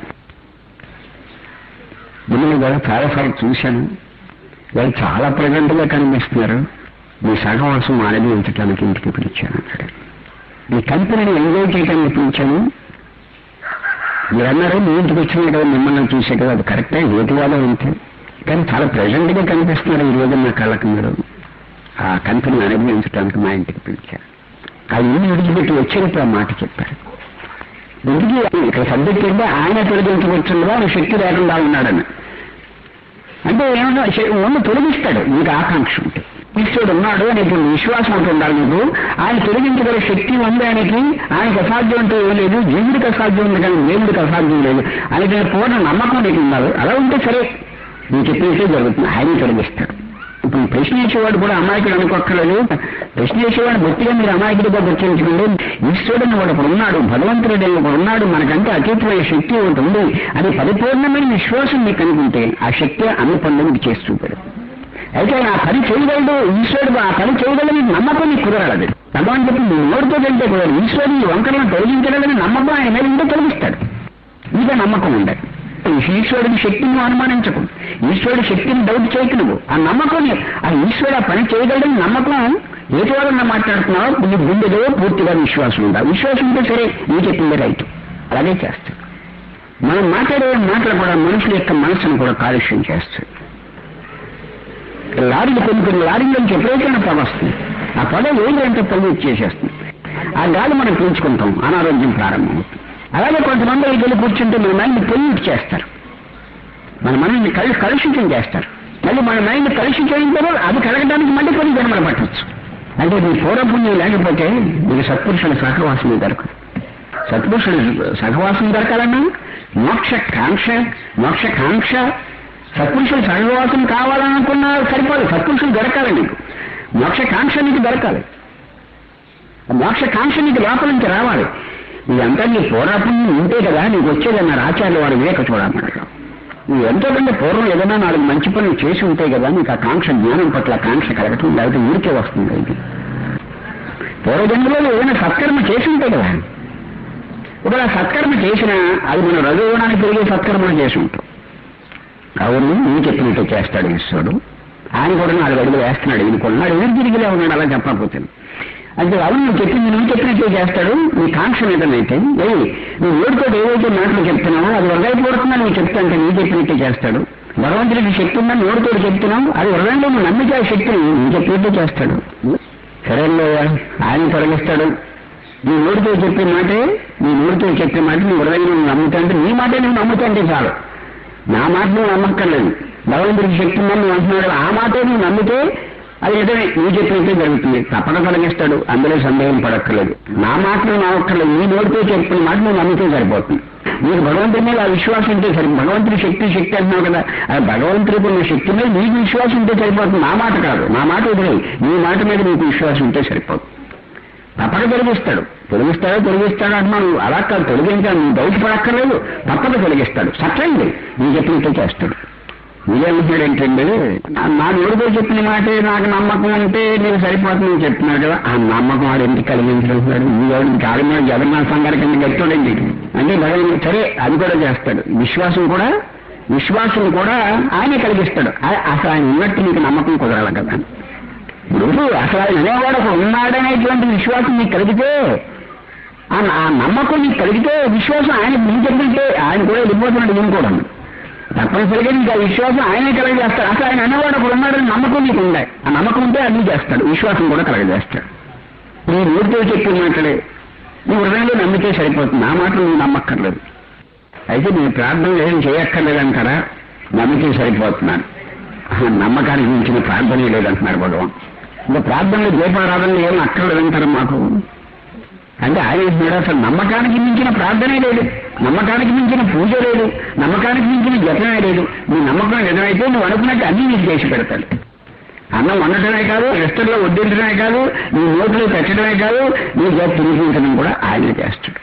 మిమ్మల్ని కూడా చాలాసార్లు చూశాను వాళ్ళు చాలా ప్రెజెంట్ గా కనిపిస్తున్నారు మీ సహవాసం ఆనందించడానికి ఇంటికి పిలిచాను అన్నాడు మీ కంపెనీని ఎంజాయ్ చేయడానికి పిలిచాను మీరు అన్నారు మీ ఇంటికి వచ్చినా కదా మిమ్మల్ని చూసే కదా అది కరెక్టే ఏటి వాళ్ళే ఉంటే కానీ చాలా ప్రెజెంట్ గా కనిపిస్తున్నారు ఈ రోజు నా కళ్ళకి మీరు ఆ కంపెనీని అనుభవించడానికి మా ఇంటికి పిలిచారు ఆ ఇల్లు విడిచిపెట్టి వచ్చినప్పుడు ఆ మాట చెప్పారు ఇంటికి ఇక్కడ సబ్జెక్ట్ ఏంటంటే ఆయన తొలగించవచ్చుగా ఆయన శక్తి లేకుండా ఉన్నాడని అంటే ఏమన్నా ఉన్న తొలగిస్తాడు నీకు ఆకాంక్ష ఉంటే ఈశ్వరుడు ఉన్నాడు అనేటువంటి విశ్వాసం ఉంటూ ఉండాలి నీకు ఆయన తొలగించగల శక్తి ఉంది ఆయనకి ఆయనకు అసాధ్యం అంటే ఏం లేదు జీవుడికి అసాధ్యం ఉంది కానీ దేవుడికి అసాధ్యం లేదు అనేటువంటి పూర్ణ నమ్మకం నీకు ఉండాలి అలా ఉంటే సరే నేను చెప్పేసే జరుగుతుంది ఆయన తొలగిస్తాడు ఇప్పుడు ప్రశ్న వేసేవాడు కూడా అమాయకుడు అనుకోక్కర్లేదు ప్రశ్న వేసేవాడు బొత్తిగా మీరు అమాయకుడిగా గుర్తించుకోండి ఈశ్వరుడు వాడు ఒకడు ఉన్నాడు భగవంతుడు ఒకడు ఉన్నాడు మనకంటే అతీతమైన శక్తి ఒకటి ఉంది అది పరిపూర్ణమైన విశ్వాసం మీకు అనుకుంటే ఆ శక్తి అన్ని పనులు మీకు చేసి చూపాడు అయితే ఆ పని చేయగలడు ఈశ్వరుడు ఆ పని చేయగలని నమ్మకం నీకు కుదరాలి భగవాన్ చెప్పి నువ్వు నోటితో వెళ్తే కుదరదు ఈశ్వరుడు ఈ వంకలను తొలగించగలని నమ్మకం ఆయన మీద ఉంటే తొలగిస్తాడు నీకే నమ్మకం ఉండదు ఈశ్వరుడి శక్తిని నువ్వు అనుమానించకు ఈశ్వరుడి శక్తిని డౌట్ చేయకు నువ్వు ఆ నమ్మకం ఆ ఈశ్వరుడు ఆ పని చేయగలడని నమ్మకం ఏటి వాళ్ళన్నా మాట్లాడుతున్నావో నీ గుండెలో పూర్తిగా విశ్వాసం ఉందా విశ్వాసం ఉంటే సరే నీ చెప్పింది రైట్ అలాగే చేస్తాడు మనం మాట్లాడే మాటలు కూడా మనుషుల యొక్క మనసును కూడా కాలుష్యం చేస్తాయి లారీలు కొన్ని కొన్ని లారీల నుంచి ఎప్పుడైతే పొగ వస్తుంది ఆ పొగ ఏంటంటే పొగ చేసేస్తుంది ఆ గాలి మనం పీల్చుకుంటాం అనారోగ్యం ప్రారంభమవుతుంది అలాగే కొంతమంది వెళ్ళి కూర్చుంటే మన మైండ్ పొల్యూట్ చేస్తారు మన మనల్ని కలు కలుషితం చేస్తారు మళ్ళీ మన మైండ్ కలుషితం తర్వాత అది కలగడానికి మళ్ళీ కొన్ని జన్మలు పట్టవచ్చు అంటే నీ పూర్వపుణ్యం లేకపోతే నీకు సత్పురుషుల సహవాసం దొరకదు సత్పురుషుల సహవాసం దొరకాలన్నా మోక్ష కాంక్ష మోక్ష కాంక్ష సత్పురుషుల సహవాసం కావాలనుకున్నా సరిపోదు సత్పురుషులు దొరకాలి నీకు మోక్ష కాంక్ష నీకు దొరకాలి ఆ మోక్ష కాంక్ష నీకు లోపల నుంచి రావాలి ఇదంతా నీ పూర్వపుణ్యం ఉంటే కదా నీకు వచ్చేదన్నారు ఆచార్య వారు వివేక చూడమన్నారు నువ్వు ఎంతో కంటే పూర్వం ఏదైనా నాలుగు మంచి పనులు చేసి ఉంటే కదా నీకు ఆ కాంక్ష జ్ఞానం పట్ల కాంక్ష కలగటం లేకపోతే ఊరికే వస్తుంది ఇది పూర్వజన్మలో ఏదైనా సత్కర్మ చేసి ఉంటే కదా ఒకవేళ సత్కర్మ చేసినా అది మన రజోగుణానికి పెరిగే సత్కర్మలు చేసి ఉంటాం అవును నువ్వు చెప్పినట్టు చేస్తాడు ఈశ్వరుడు ఆయన కూడా నాలుగు అడుగులు వేస్తున్నాడు ఈయన కొన్నాడు ఎదురు తిరిగిలే ఉన్నాడు అలా చెప్పకపోతే అంటే అవును నువ్వు చెప్పింది నువ్వు చెప్పినట్టే చేస్తాడు నీ కాంక్ష మీదనైతే ఏయ్ నువ్వు ఓడితో ఏదైతే మాటలు చెప్తున్నావో అది హృదయపూర్వకంగా నువ్వు చెప్తాంటే నీ చెప్పినట్టే చేస్తాడు భగవంతుడికి శక్తి ఉందని నోటితో చెప్తున్నావు అది హృదయంలో నువ్వు నమ్మితే ఆ శక్తిని నువ్వు చెప్పినట్టే చేస్తాడు సరేలే ఆయన తొలగిస్తాడు నీ నోటితో చెప్పే మాటే నీ నోటితో చెప్పే మాట నీ హృదయంలో నువ్వు నమ్ముతాంటే నీ మాటే నువ్వు నమ్ముతాంటే చాలు నా మాట నువ్వు నమ్మక్కర్లేదు భగవంతుడికి శక్తి ఉందని నువ్వు అంటున్నాడు ఆ మాటే నువ్వు నమ్మితే అది నిజమే నువ్వు చెప్పినట్టే జరుగుతుంది తప్పక తొలగిస్తాడు అందులో సందేహం పడక్కర్లేదు నా మాటలు నమ్మక్కర్లేదు నీ నోటితో చెప్పిన మాట నువ్వు నమ్మితే సరిపోతుంది నీకు భగవంతుడి మీద ఆ విశ్వాసం ఉంటే సరి భగవంతుడి శక్తి శక్తి అంటున్నావు కదా ఆ భగవంతుడికి ఉన్న శక్తి మీద నీకు విశ్వాసం ఉంటే సరిపోతుంది నా మాట కాదు నా మాట వదిలేదు నీ మాట మీద నీకు విశ్వాసం ఉంటే సరిపోతుంది తప్పక తొలగిస్తాడు తొలగిస్తాడో తొలగిస్తాడో అంటున్నాను అలా కాదు తొలగించాను నువ్వు డౌట్ పడక్కర్లేదు తప్పక తొలగిస్తాడు సత్యండి నీ చెప్పినట్టే చేస్తాడు మీరేమంటున్నాడు ఏంటండి నా నోడితో చెప్పిన మాటే నాకు నమ్మకం అంటే నీకు సరిపోతుందని చెప్తున్నాడు కదా ఆ నమ్మకం వాడు ఎందుకు కలిగించుకుంటున్నాడు ఈ వాడు కాదు మీద జగన్నాథ సంగారి కింద గట్టోడండి అంటే భగవంతుడు సరే అది కూడా చేస్తాడు విశ్వాసం కూడా విశ్వాసం కూడా ఆయనే కలిగిస్తాడు ఆ- అసలు ఆయన ఉన్నట్టు నీకు నమ్మకం కుదరాలి కదా ఇప్పుడు అసలు ఆయన అనేవాడు ఒక ఉన్నాడనేటువంటి విశ్వాసం నీకు కలిగితే ఆ ఆ నమ్మకం నీకు కలిగితే విశ్వాసం ఆయన నీకు చెప్పితే ఆయన కూడా వెళ్ళిపోతున్నాడు నేను కూడా తప్పనిసరిగా నీకు ఆ విశ్వాసం ఆయనే కలగజేస్తాడు అసలు ఆయన అనేవాడు ఒకడు ఉన్నాడని నమ్మకం నీకు ఉండే ఆ నమ్మకం ఉంటే అన్ని చేస్తాడు విశ్వాసం కూడా కలగజేస్తాడు నీ నోటితో చెప్పిన మాటలే నీ హృదయంలో నమ్మితే సరిపోతుంది ఆ మాటలు నువ్వు నమ్మక్కర్లేదు అయితే నేను ప్రార్థన ఏం చేయక్కర్లేదంటారా నమ్మితే సరిపోతున్నాను ఆహా, నమ్మకానికి మించిన ప్రార్థనే లేదంటున్నారు భగవాన్ ఇంకా ప్రార్థనలు దీపారాధనలు ఏం అక్కర్లేదంటారు మాకు అంటే ఆయన అంటున్నాడు అసలు నమ్మకానికి మించిన ప్రార్థనే లేదు నమ్మకానికి మించిన పూజ లేదు నమ్మకానికి మించిన జతనే లేదు నీ నమ్మకం నిజమైతే నువ్వు అనుకున్నట్టు అన్నీ నీకు చేసి పెడతాడు అన్నం వండటమే కాదు రెస్టర్లో వడ్డించడమే కాదు నీ నోట్లో పెట్టడమే కాదు నీ జత తినిపించడం కూడా ఆయనే చేస్తాడు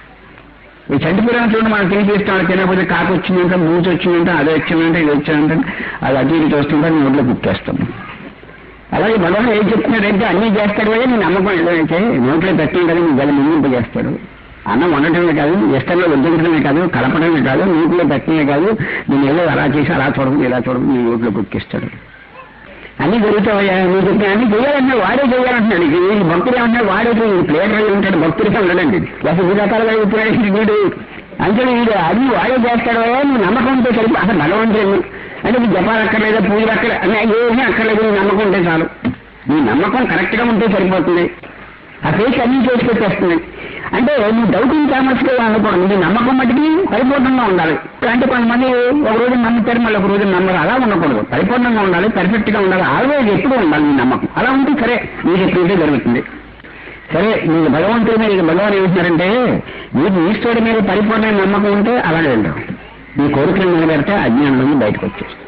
ఈ చంటిపురాన్ని చూడండి మనం తినిపిస్తాం తినకపోతే కాకు వచ్చిందంటే మూచి వచ్చిందంటే అది వచ్చిందంటే ఇది వచ్చిందంటే అది అటు ఇటు చూస్తుంటే నోట్లో కుట్టేస్తాం అలాగే భగవాన్ ఏం చెప్తున్నాడంటే అన్నీ చేస్తాడు కదా నీ నమ్మకం ఏదైతే నోట్లో పెట్టిన కదా నీ గల ముందు చేస్తాడు అన్నం వండటమే కాదు ఎస్టర్లో వడ్డించడమే కాదు కలపడమే కాదు నోట్లో పెట్టడమే కాదు నేను ఏదో అలా చేసి అలా చూడదు ఇలా చూడదు నీ నోట్లో కుక్కిస్తాడు అన్ని జరుగుతాయా నువ్వు చెప్పిన అన్ని చేయాలంటే వాడే చేయాలంటున్నాడు ఈ భక్తుడు ఏమన్నా వాడే ప్లేయర్ అయి ఉంటాడు భక్తుడిగా ఉండడండి లేకపోతే ఈ రకాలుగా ఇప్పుడు వీడు అంటే వీడు అది వాడే చేస్తాడు నువ్వు నమ్మకం ఉంటే సరిపో అసలు భగవంతుడు అంటే నీ జపాలు అక్కర్లేదా పూజలు అక్కర్లే అన్నీ ఏమీ అక్కర్లేదు నీ నమ్మకం ఉంటే చాలు నీ నమ్మకం కరెక్ట్ గా ఉంటే సరిపోతుంది ఆ ఫేస్ అన్ని చేసి పెట్టేస్తుంది అంటే నువ్వు డౌటింగ్ థామస్ గా అనుకోండి నీ నమ్మకం మట్టికి పరిపూర్ణంగా ఉండాలి అంటే కొంతమంది ఒక రోజు నమ్ముతారు మళ్ళీ ఒక రోజు నమ్మరు అలా ఉండకూడదు పరిపూర్ణంగా ఉండాలి పర్ఫెక్ట్ గా ఉండాలి ఆల్వేజ్ ఎప్పుడు ఉండాలి నీ నమ్మకం అలా ఉంటే సరే నీకు ఎప్పుడైతే జరుగుతుంది సరే నీకు భగవంతుడి మీద భగవాన్ ఏమంటున్నారంటే నీకు ఈశ్వరుడి మీద పరిపూర్ణ నమ్మకం ఉంటే అలాగే ఉంటావు నీ కోరికలు నిలబెడితే అజ్ఞానం నుండి బయటకు వచ్చేస్తుంది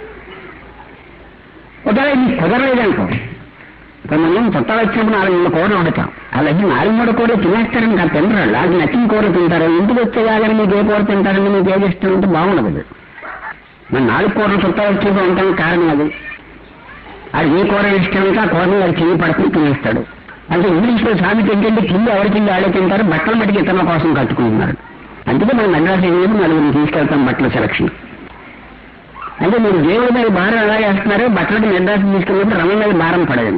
ఒకవేళ నీకు కుదరలేదనుకో ఇప్పుడు మనం చుట్టాలు వచ్చినప్పుడు నాలుగు మూడు కూరలు వండుతాం అలాగే నాలుగు మూడు కూరలు తినేస్తారని కాదు తినరు అది నచ్చిన కూర తింటారు ఇంటికి వచ్చే కాగానే మీకు ఏ కూర తింటారని మీకు ఏది ఇష్టం ఉంటే బాగుండదు అది. మరి నాలుగు కూరలు చుట్టాలు వచ్చేసి ఉంటాం కారణం అది అది ఏ కూర ఇష్టం ఉంటే ఆ కూరని అది చెయ్యి పడుకుని తినేస్తాడు అంటే ఇంగ్లీష్ లో సామెత ఏంటంటే కింద ఎవరి కింద ఆడే తింటారు బట్టల మటుకు ఇతరుల కోసం కట్టుకుంటున్నారు అందుకే మనం మెడ్రాస్ వెళ్ళి నలుగురిని తీసుకెళ్తాం బట్టల సెలక్షన్ అంటే మీరు దేవుడి మీద భారం ఎలా వేస్తున్నారో బట్టలకి మెడ్రాస్ తీసుకెళ్ళినప్పుడు రమణ మీద భారం పడదండి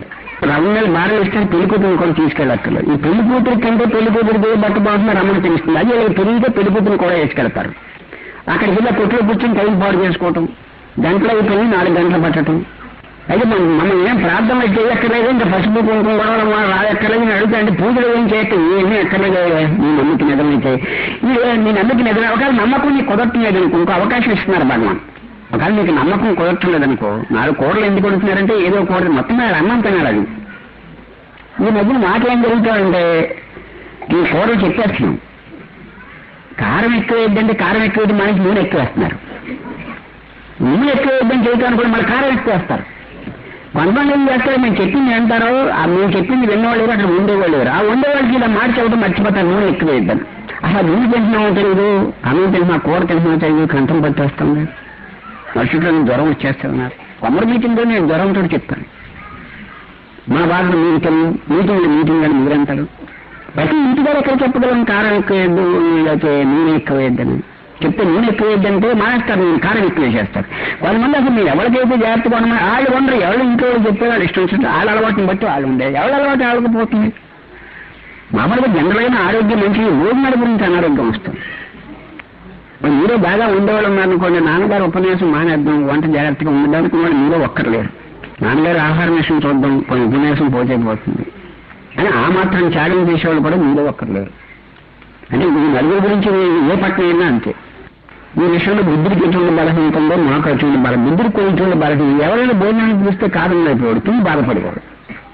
రమణ భార్య ఇస్తే పెళ్లి కూతురు కూడా తీసుకెళ్ళక్కర్లేదు ఈ పెళ్లి కూతురు కంటే పెళ్లి కూతురు బట్ట బాగుంటుంది రమణ తెలుస్తుంది అది వీళ్ళకి తెలియక పెళ్లి కూతురు కూడా వేసుకెళ్తారు అక్కడికి వెళ్ళి కొట్లో కూర్చొని టైం పాడు చేసుకోవటం గంటలు అయిపోయి నాలుగు గంటలు పట్టడం అయితే మనం మనం ఏం ప్రార్థనలు చేయక్కర్లేదు ఇంకా పసుపు కుంకుమ గొడవలు మా రాయక్కర్లేదు నేను అడుగుతా అంటే పూజలు ఏం చేయక ఏమీ అక్కర్లేదు నీ నమ్మకి నిజమైతే ఈ నీ నమ్మకి నిజమే ఒకవేళ నమ్మకం నీకు కుదరట్లేదు అనుకో ఇంకో అవకాశం ఇస్తున్నారు భగవాన్ ఒకవేళ నీకు నమ్మకం కుదరట్లేదు అనుకో నాలుగు కూరలు ఎందుకు కొడుతున్నారంటే ఏదో కూర మొత్తం మీద అన్నం తినాలి అది ఈ మధ్యన మాటలు ఏం జరుగుతాయంటే ఈ కూరలు చెప్పేస్తున్నాం కారం ఎక్కువ వేద్దంటే కారం ఎక్కువ వేద్ది మనిషి నూనె ఎక్కువ వేస్తున్నారు నూనె ఎక్కువ వేద్దని చేయటానికి కూడా మళ్ళీ కారం ఎక్కువ వేస్తారు కొంతమంది ఏం చేస్తారు మేము చెప్పింది అంటారు ఆ మేము చెప్పింది విన్నవాళ్ళు ఎవరు, అక్కడ ఉండేవాళ్ళు ఎవరు. ఆ ఉండేవాళ్ళకి ఇలా మాట చెప్పడం మర్చిపోతారు నూనె ఎక్కువ వేద్దాం అసలు నూనె తింటున్నామో తెలియదు అన్నం తింటున్నా కూర తింటున్నా తెలియదు కంఠం పట్టేస్తుంది మనుషులు జ్వరం వచ్చేస్తున్నారు కొమ్మరి మీటింగ్లో నేను జ్వరంతో చెప్తాను మా బాధలు మీకు తెలియదు మీటింగ్లు మీటింగ్ అని మీరంటారు ప్రతి ఇంటి దగ్గర ఎక్కడ చెప్పగలం కారం ఎక్కువ వేద్దు లేకపోతే నూనె ఎక్కువ వేద్దని చెప్తే నూనె ఎక్కువ వేద్దంటే మానేస్తారు నేను కారం ఎక్కువ వేసేస్తారు కొంతమంది అసలు మీరు ఎవరికైతే జాగ్రత్తగా ఉన్న వాళ్ళు ఉండరు ఎవరు ఇంట్లో వాళ్ళు చెప్పే వాళ్ళు ఇష్టం వచ్చినట్టు వాళ్ళ అలవాటుని బట్టి వాళ్ళు ఉండే ఎవరి అలవాటు వాళ్ళకి పోతుంది మామూలుగా జనరల్ ఆరోగ్యం మంచి భోజనాల గురించి అనారోగ్యం వస్తుంది మరి మీరే బాగా ఉండేవాళ్ళు ఉన్నారనుకోండి నాన్నగారు ఉపన్యాసం మానేద్దాం వంట జాగ్రత్తగా ఉండడానికి వాళ్ళు మీరే ఒక్కర్లేరు నాన్నగారు ఆహారం విషయం చూద్దాం కొన్ని ఉపన్యాసం పోతే పోతుంది అని ఆ మాత్రం త్యాగం చేసేవాళ్ళు కూడా మీరే ఒక్కర్లేరు అంటే ఈ నలుగురు గురించి ఏ పట్టణం అయినా అంతే ఈ విషయంలో బుద్ధుడికి ఎటువంటి బలహీనత ఉందో మాకు ఎటువంటి బలం బుద్ధుడికి ఎటువంటి బలహీనత ఎవరైనా భోజనానికి పిలిస్తే కారణం అయిపోయాడు తిని బాధపడేవాడు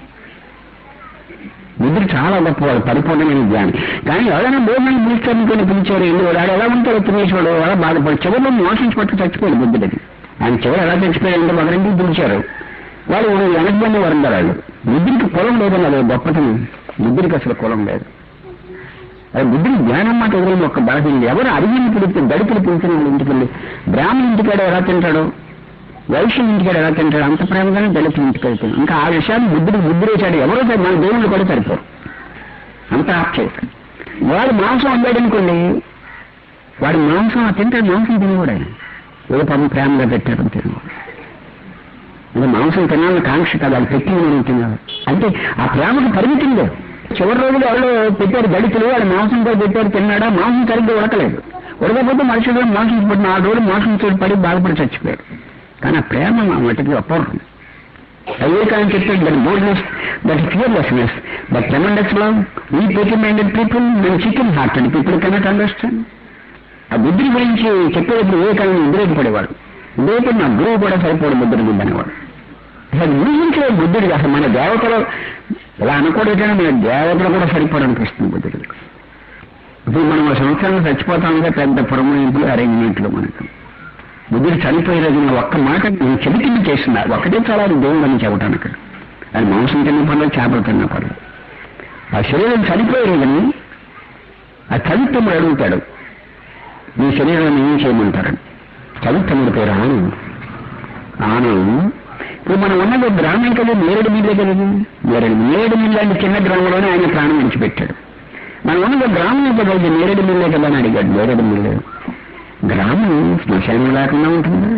బుద్ధుడు చాలా గొప్పవాడు పరిపూర్ణమైన జ్ఞాని కానీ ఎవరైనా భోజనాన్ని పిలుస్తారనుకుని పిలిచారు ఎందుకు వాడు ఎలా ఉంటారో తినేసేవాడు అలా బాధపడి చివరిలో మోషన్స్ పట్టు చచ్చిపోయాడు బుద్ధుడికి ఆయన చివరి ఎలా చచ్చిపోయాడు అంటే ఒకరింటికి పిలిచారు వాళ్ళు వెనకబడి వరందరాళ్ళు బుద్ధుడికి కులం లేదని అదే గొప్పతనం బుద్ధుడికి అసలు కులం లేదు అది బుద్ధుడి జ్ఞానం మాట ఎదురైన ఒక బలహీన ఎవరు అడిగిన పిలిస్తే దడిపులు పిలిచిన వాళ్ళ ఇంటికి వెళ్ళి బ్రాహ్మణ ఇంటికాడ ఎలా తింటాడో వైశ్యం ఇంటికాడ ఎలా తింటాడు అంత ప్రేమగానే దళితుల ఇంటికి వెళ్తాడు ఇంకా ఆ విషయాన్ని బుద్ధుడు బుద్ధుడేశాడు ఎవరో సరే మన దేవుళ్ళు కూడా సరిపోరు అంత ఆప్చేత వాడు మాంసం వండాడు అనుకోండి వాడు మాంసం ఆ తింటాడు మాంసం తినేవాడు ఆయన ఏదో పాపం ప్రేమగా పెట్టాడు తినేవాడు ఇది మాంసం తినాలని కాంక్ష కాదు అది పెట్టి మనం తినాలి అంటే ఆ ప్రేమకు పరిమితి లేదు చివరి రోజులు ఎవరో పెట్టారు దళితులు వాడు మాంసం కూడా పెట్టారు తిన్నాడా మాంసం సరిగ్గా ఉడకలేదు ఉడకపోతే మనుషులు మాంసం పడి నాలుగు రోజులు మాంసం తోటి పడి బాధపడి చచ్చిపోయాడు కానీ ఆ ప్రేమ మా మటుకి అపూర్వం వివేకానంద చెప్పాడు that boldness that fearlessness that tremendous love ఈ పెట్టి మైండెడ్ పీపుల్ మేము chicken heart and people cannot understand ఆ బుద్ధుడి గురించి చెప్పేటప్పుడు వివేకానంద ఉద్రేకపడేవాడు ఉద్రేకపడి నా గురువు కూడా సరిపోడు బుద్ధుడి గురించి అనేవాడు అసలు ఊహించే బుద్ధుడికి అసలు మన దేవతలు ఇలా అనుకోవడం మన దేవతలు కూడా సరిపోడు అనిపిస్తుంది బుద్ధుడికి ఇప్పుడు మనం ఒక సంవత్సరాలు చచ్చిపోతాంగా పెద్ద పురమయింపులు అరేంజ్మెంట్లు మనకు బుద్ధుడు చనిపోయే రోజున ఒక్క మాట నేను చెబితిని చేస్తున్నా ఒకటే చాలా దేవుడు అని చెప్పడానికి అది మాంసం తిన్న పర్లేదు చేపలు తిన్న పర్లేదు ఆ శరీరం చనిపోయే రోజుని ఆ చవిత్తముడు అడుగుతాడు మీ శరీరాన్ని ఏం చేయమంటారని చవిత్తముడి పేరు ఆనందం ఆనందం ఇప్పుడు మనం ఉన్నది గ్రామం కదా నేరేడు మిల్లే కదా నేరేడు నేరేడు మిల్లు అంటే చిన్న గ్రామంలోనే ఆయన ప్రాణం విడిచిపెట్టాడు మనం ఉన్నది గ్రామం కదా ఇది నేరేడు మిల్లే కదా అని అడిగాడు నేరేడు మిల్లు గ్రామం శ్మశానం లేకుండా ఉంటుందా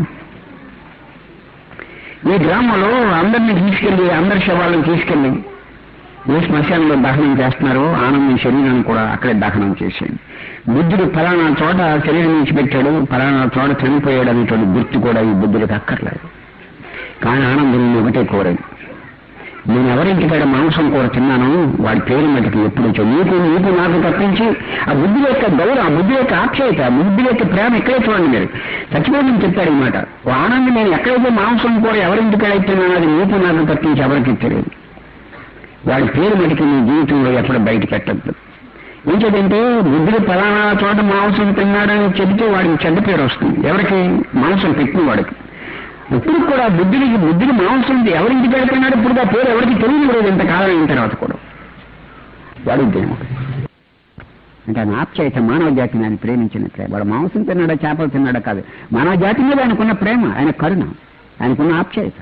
ఈ గ్రామంలో అందరిని తీసుకెళ్లి అందరి శవాలను తీసుకెళ్లి ఏ శ్మశానంలో దహనం చేస్తున్నారో ఆనందం శరీరాన్ని కూడా అక్కడే దహనం చేసేయండి బుద్ధుడు ఫలానా చోట శరీరం నుంచి పెట్టాడు ఫలానా చోట చనిపోయాడు అనేటువంటి గుర్తు కూడా ఈ బుద్ధుడికి అక్కర్లేదు కానీ ఆనందం ఒకటే కోరేది నేను ఎవరింటికాడ మాంసం కూర తిన్నాను వాడి పేరు మటుకు ఎప్పుడు వచ్చావు నీకు నీకు నాకు తప్పించి ఆ బుద్ధి యొక్క గౌరవం ఆ బుద్ధి యొక్క ఆప్యాయత ఆ బుద్ధి యొక్క ప్రేమ ఎక్కడే చూడండి మీరు చచ్చిపోయి చెప్పాడు అనమాట ఓ ఆనందం నేను ఎక్కడైతే మాంసం కూర ఎవరింటికాడ తిన్నాను అది నీకు నాకు తప్పించి ఎవరికి తెలియదు వాడి పేరు మటుకు నీ జీవితంలో ఎప్పుడు బయట పెట్టద్దు ఏంటంటే బుద్ధుడు ఫలానా చోట మాంసం తిన్నాడని చెబితే వాడికి చెడ్డ పేరు వస్తుంది ఎవరికి మాంసం పెట్టిన వాడికి ఇప్పుడు కూడా బుద్ధుడికి బుద్ధుడి మాంసం ఎవరింటి పెడుతున్నాడు ఇప్పుడు ఆ పేరు ఎవరికి తెలియదు లేదు ఇంతకాలం అయిన తర్వాత కూడా వాడు దేవుడు అంటే ఆయన ఆప్యాయత మానవ జాతిని ఆయన ప్రేమించిన ప్రేమ వాడు మాంసం తిన్నాడా చేపలు తిన్నాడా కాదు మానవ జాతి మీద ఆయనకున్న ప్రేమ ఆయన కరుణ ఆయనకున్న ఆప్యాయత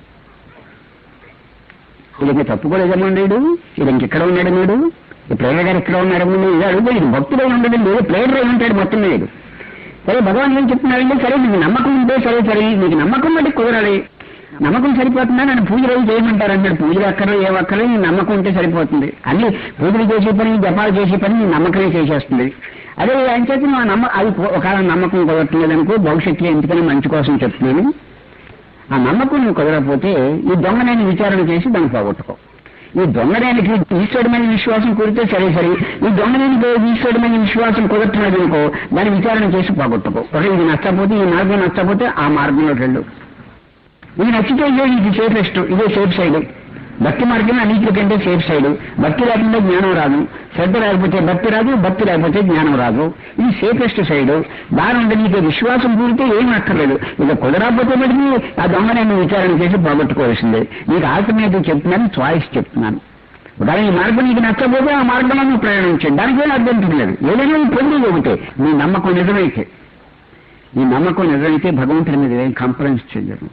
ఇది ఇంకా తప్పుకోలేదమ్మండి వీడు ఇది ఇంకెక్కడ ఉన్నాడు వీడు ఈ ప్లేయర్ గారు ఎక్కడ ఉన్నాడు ఇది అడుగు ఇది భక్తుడై ఉండడం లేదు ప్లేయర్ అయి ఉంటాడు మొత్తం లేదు సరే భగవాన్ ఏం చెప్తున్నాడంటే సరే నీకు నమ్మకం ఉంటే సరే సరే నీకు నమ్మకం బట్టి కుదరాలి నమ్మకం సరిపోతుందా నన్ను పూజ రోజు చేయమంటారు అన్నాడు పూజలు అక్కర్లు ఏ ఒక్కరు నీ నమ్మకం ఉంటే సరిపోతుంది అన్ని పూజలు చేసే పని జపాలు చేసే పని నీ నమ్మకమే చేసేస్తుంది అదే ఆయన చేత నువ్వు ఆ నమ్మ అది ఒకవేళ నమ్మకం కుదరట్లేదు అనుకో భవిష్యత్తులో ఎందుకని మంచి కోసం చెప్తున్నాను ఆ నమ్మకం నువ్వు కుదరకపోతే ఈ దొంగనేని విచారణ చేసి దాన్ని పోగొట్టుకో ఈ దొంగనేనికి ఈశ్వరుడి మీద విశ్వాసం కుదిరితే సరే సరే ఈ దొంగనేనికి ఈశ్వరుడి మీద విశ్వాసం కుదరట్లేదు అనుకో దాన్ని విచారణ చేసి పోగొట్టుకో ఒక ఇది నచ్చకపోతే ఈ మార్గం నచ్చకపోతే ఆ మార్గంలోకి వెళ్ళు ఇది నచ్చితే ఇదే ఇది సేఫెస్ట్ ఇదే సేఫ్ సైడ్ భక్తి మార్గం అన్నింటి కంటే సేఫ్ సైడ్ భక్తి లేకుండా జ్ఞానం రాదు శ్రద్ధ లేకపోతే భక్తి రాదు భక్తి లేకపోతే జ్ఞానం రాదు ఇది సేఫెస్ట్ సైడ్ దాని ఉంటే నీకు విశ్వాసం కూడితే ఏం అక్కర్లేదు ఇక కుదరకపోతే మటుకు ఆ దొంగ నేను విచారణ చేసి పోగొట్టుకోవాల్సిందే నీకు ఆల్టర్నేటివ్ చెప్తున్నాను చాయిస్ చెప్తున్నాను దాని ఈ మార్గం నీకు నచ్చకపోతే ఆ మార్గంలో నువ్వు ప్రయాణించండి దానికి ఏం అభ్యంతరం లేదు ఏదైనా నువ్వు పొందేది ఒకటే నీ నమ్మకం నిజమైతే నీ నమ్మకం నిజమైతే భగవంతుడి మీద ఏం కంప్లైంట్స్ చేయలేదు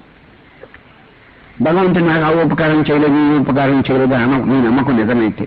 భగవంతుడు నాకు ఆ ఉపకారం చేయలేదు ఈ ఉపకారం చేయలేదు అన నీ నమ్మకం నిజమైతే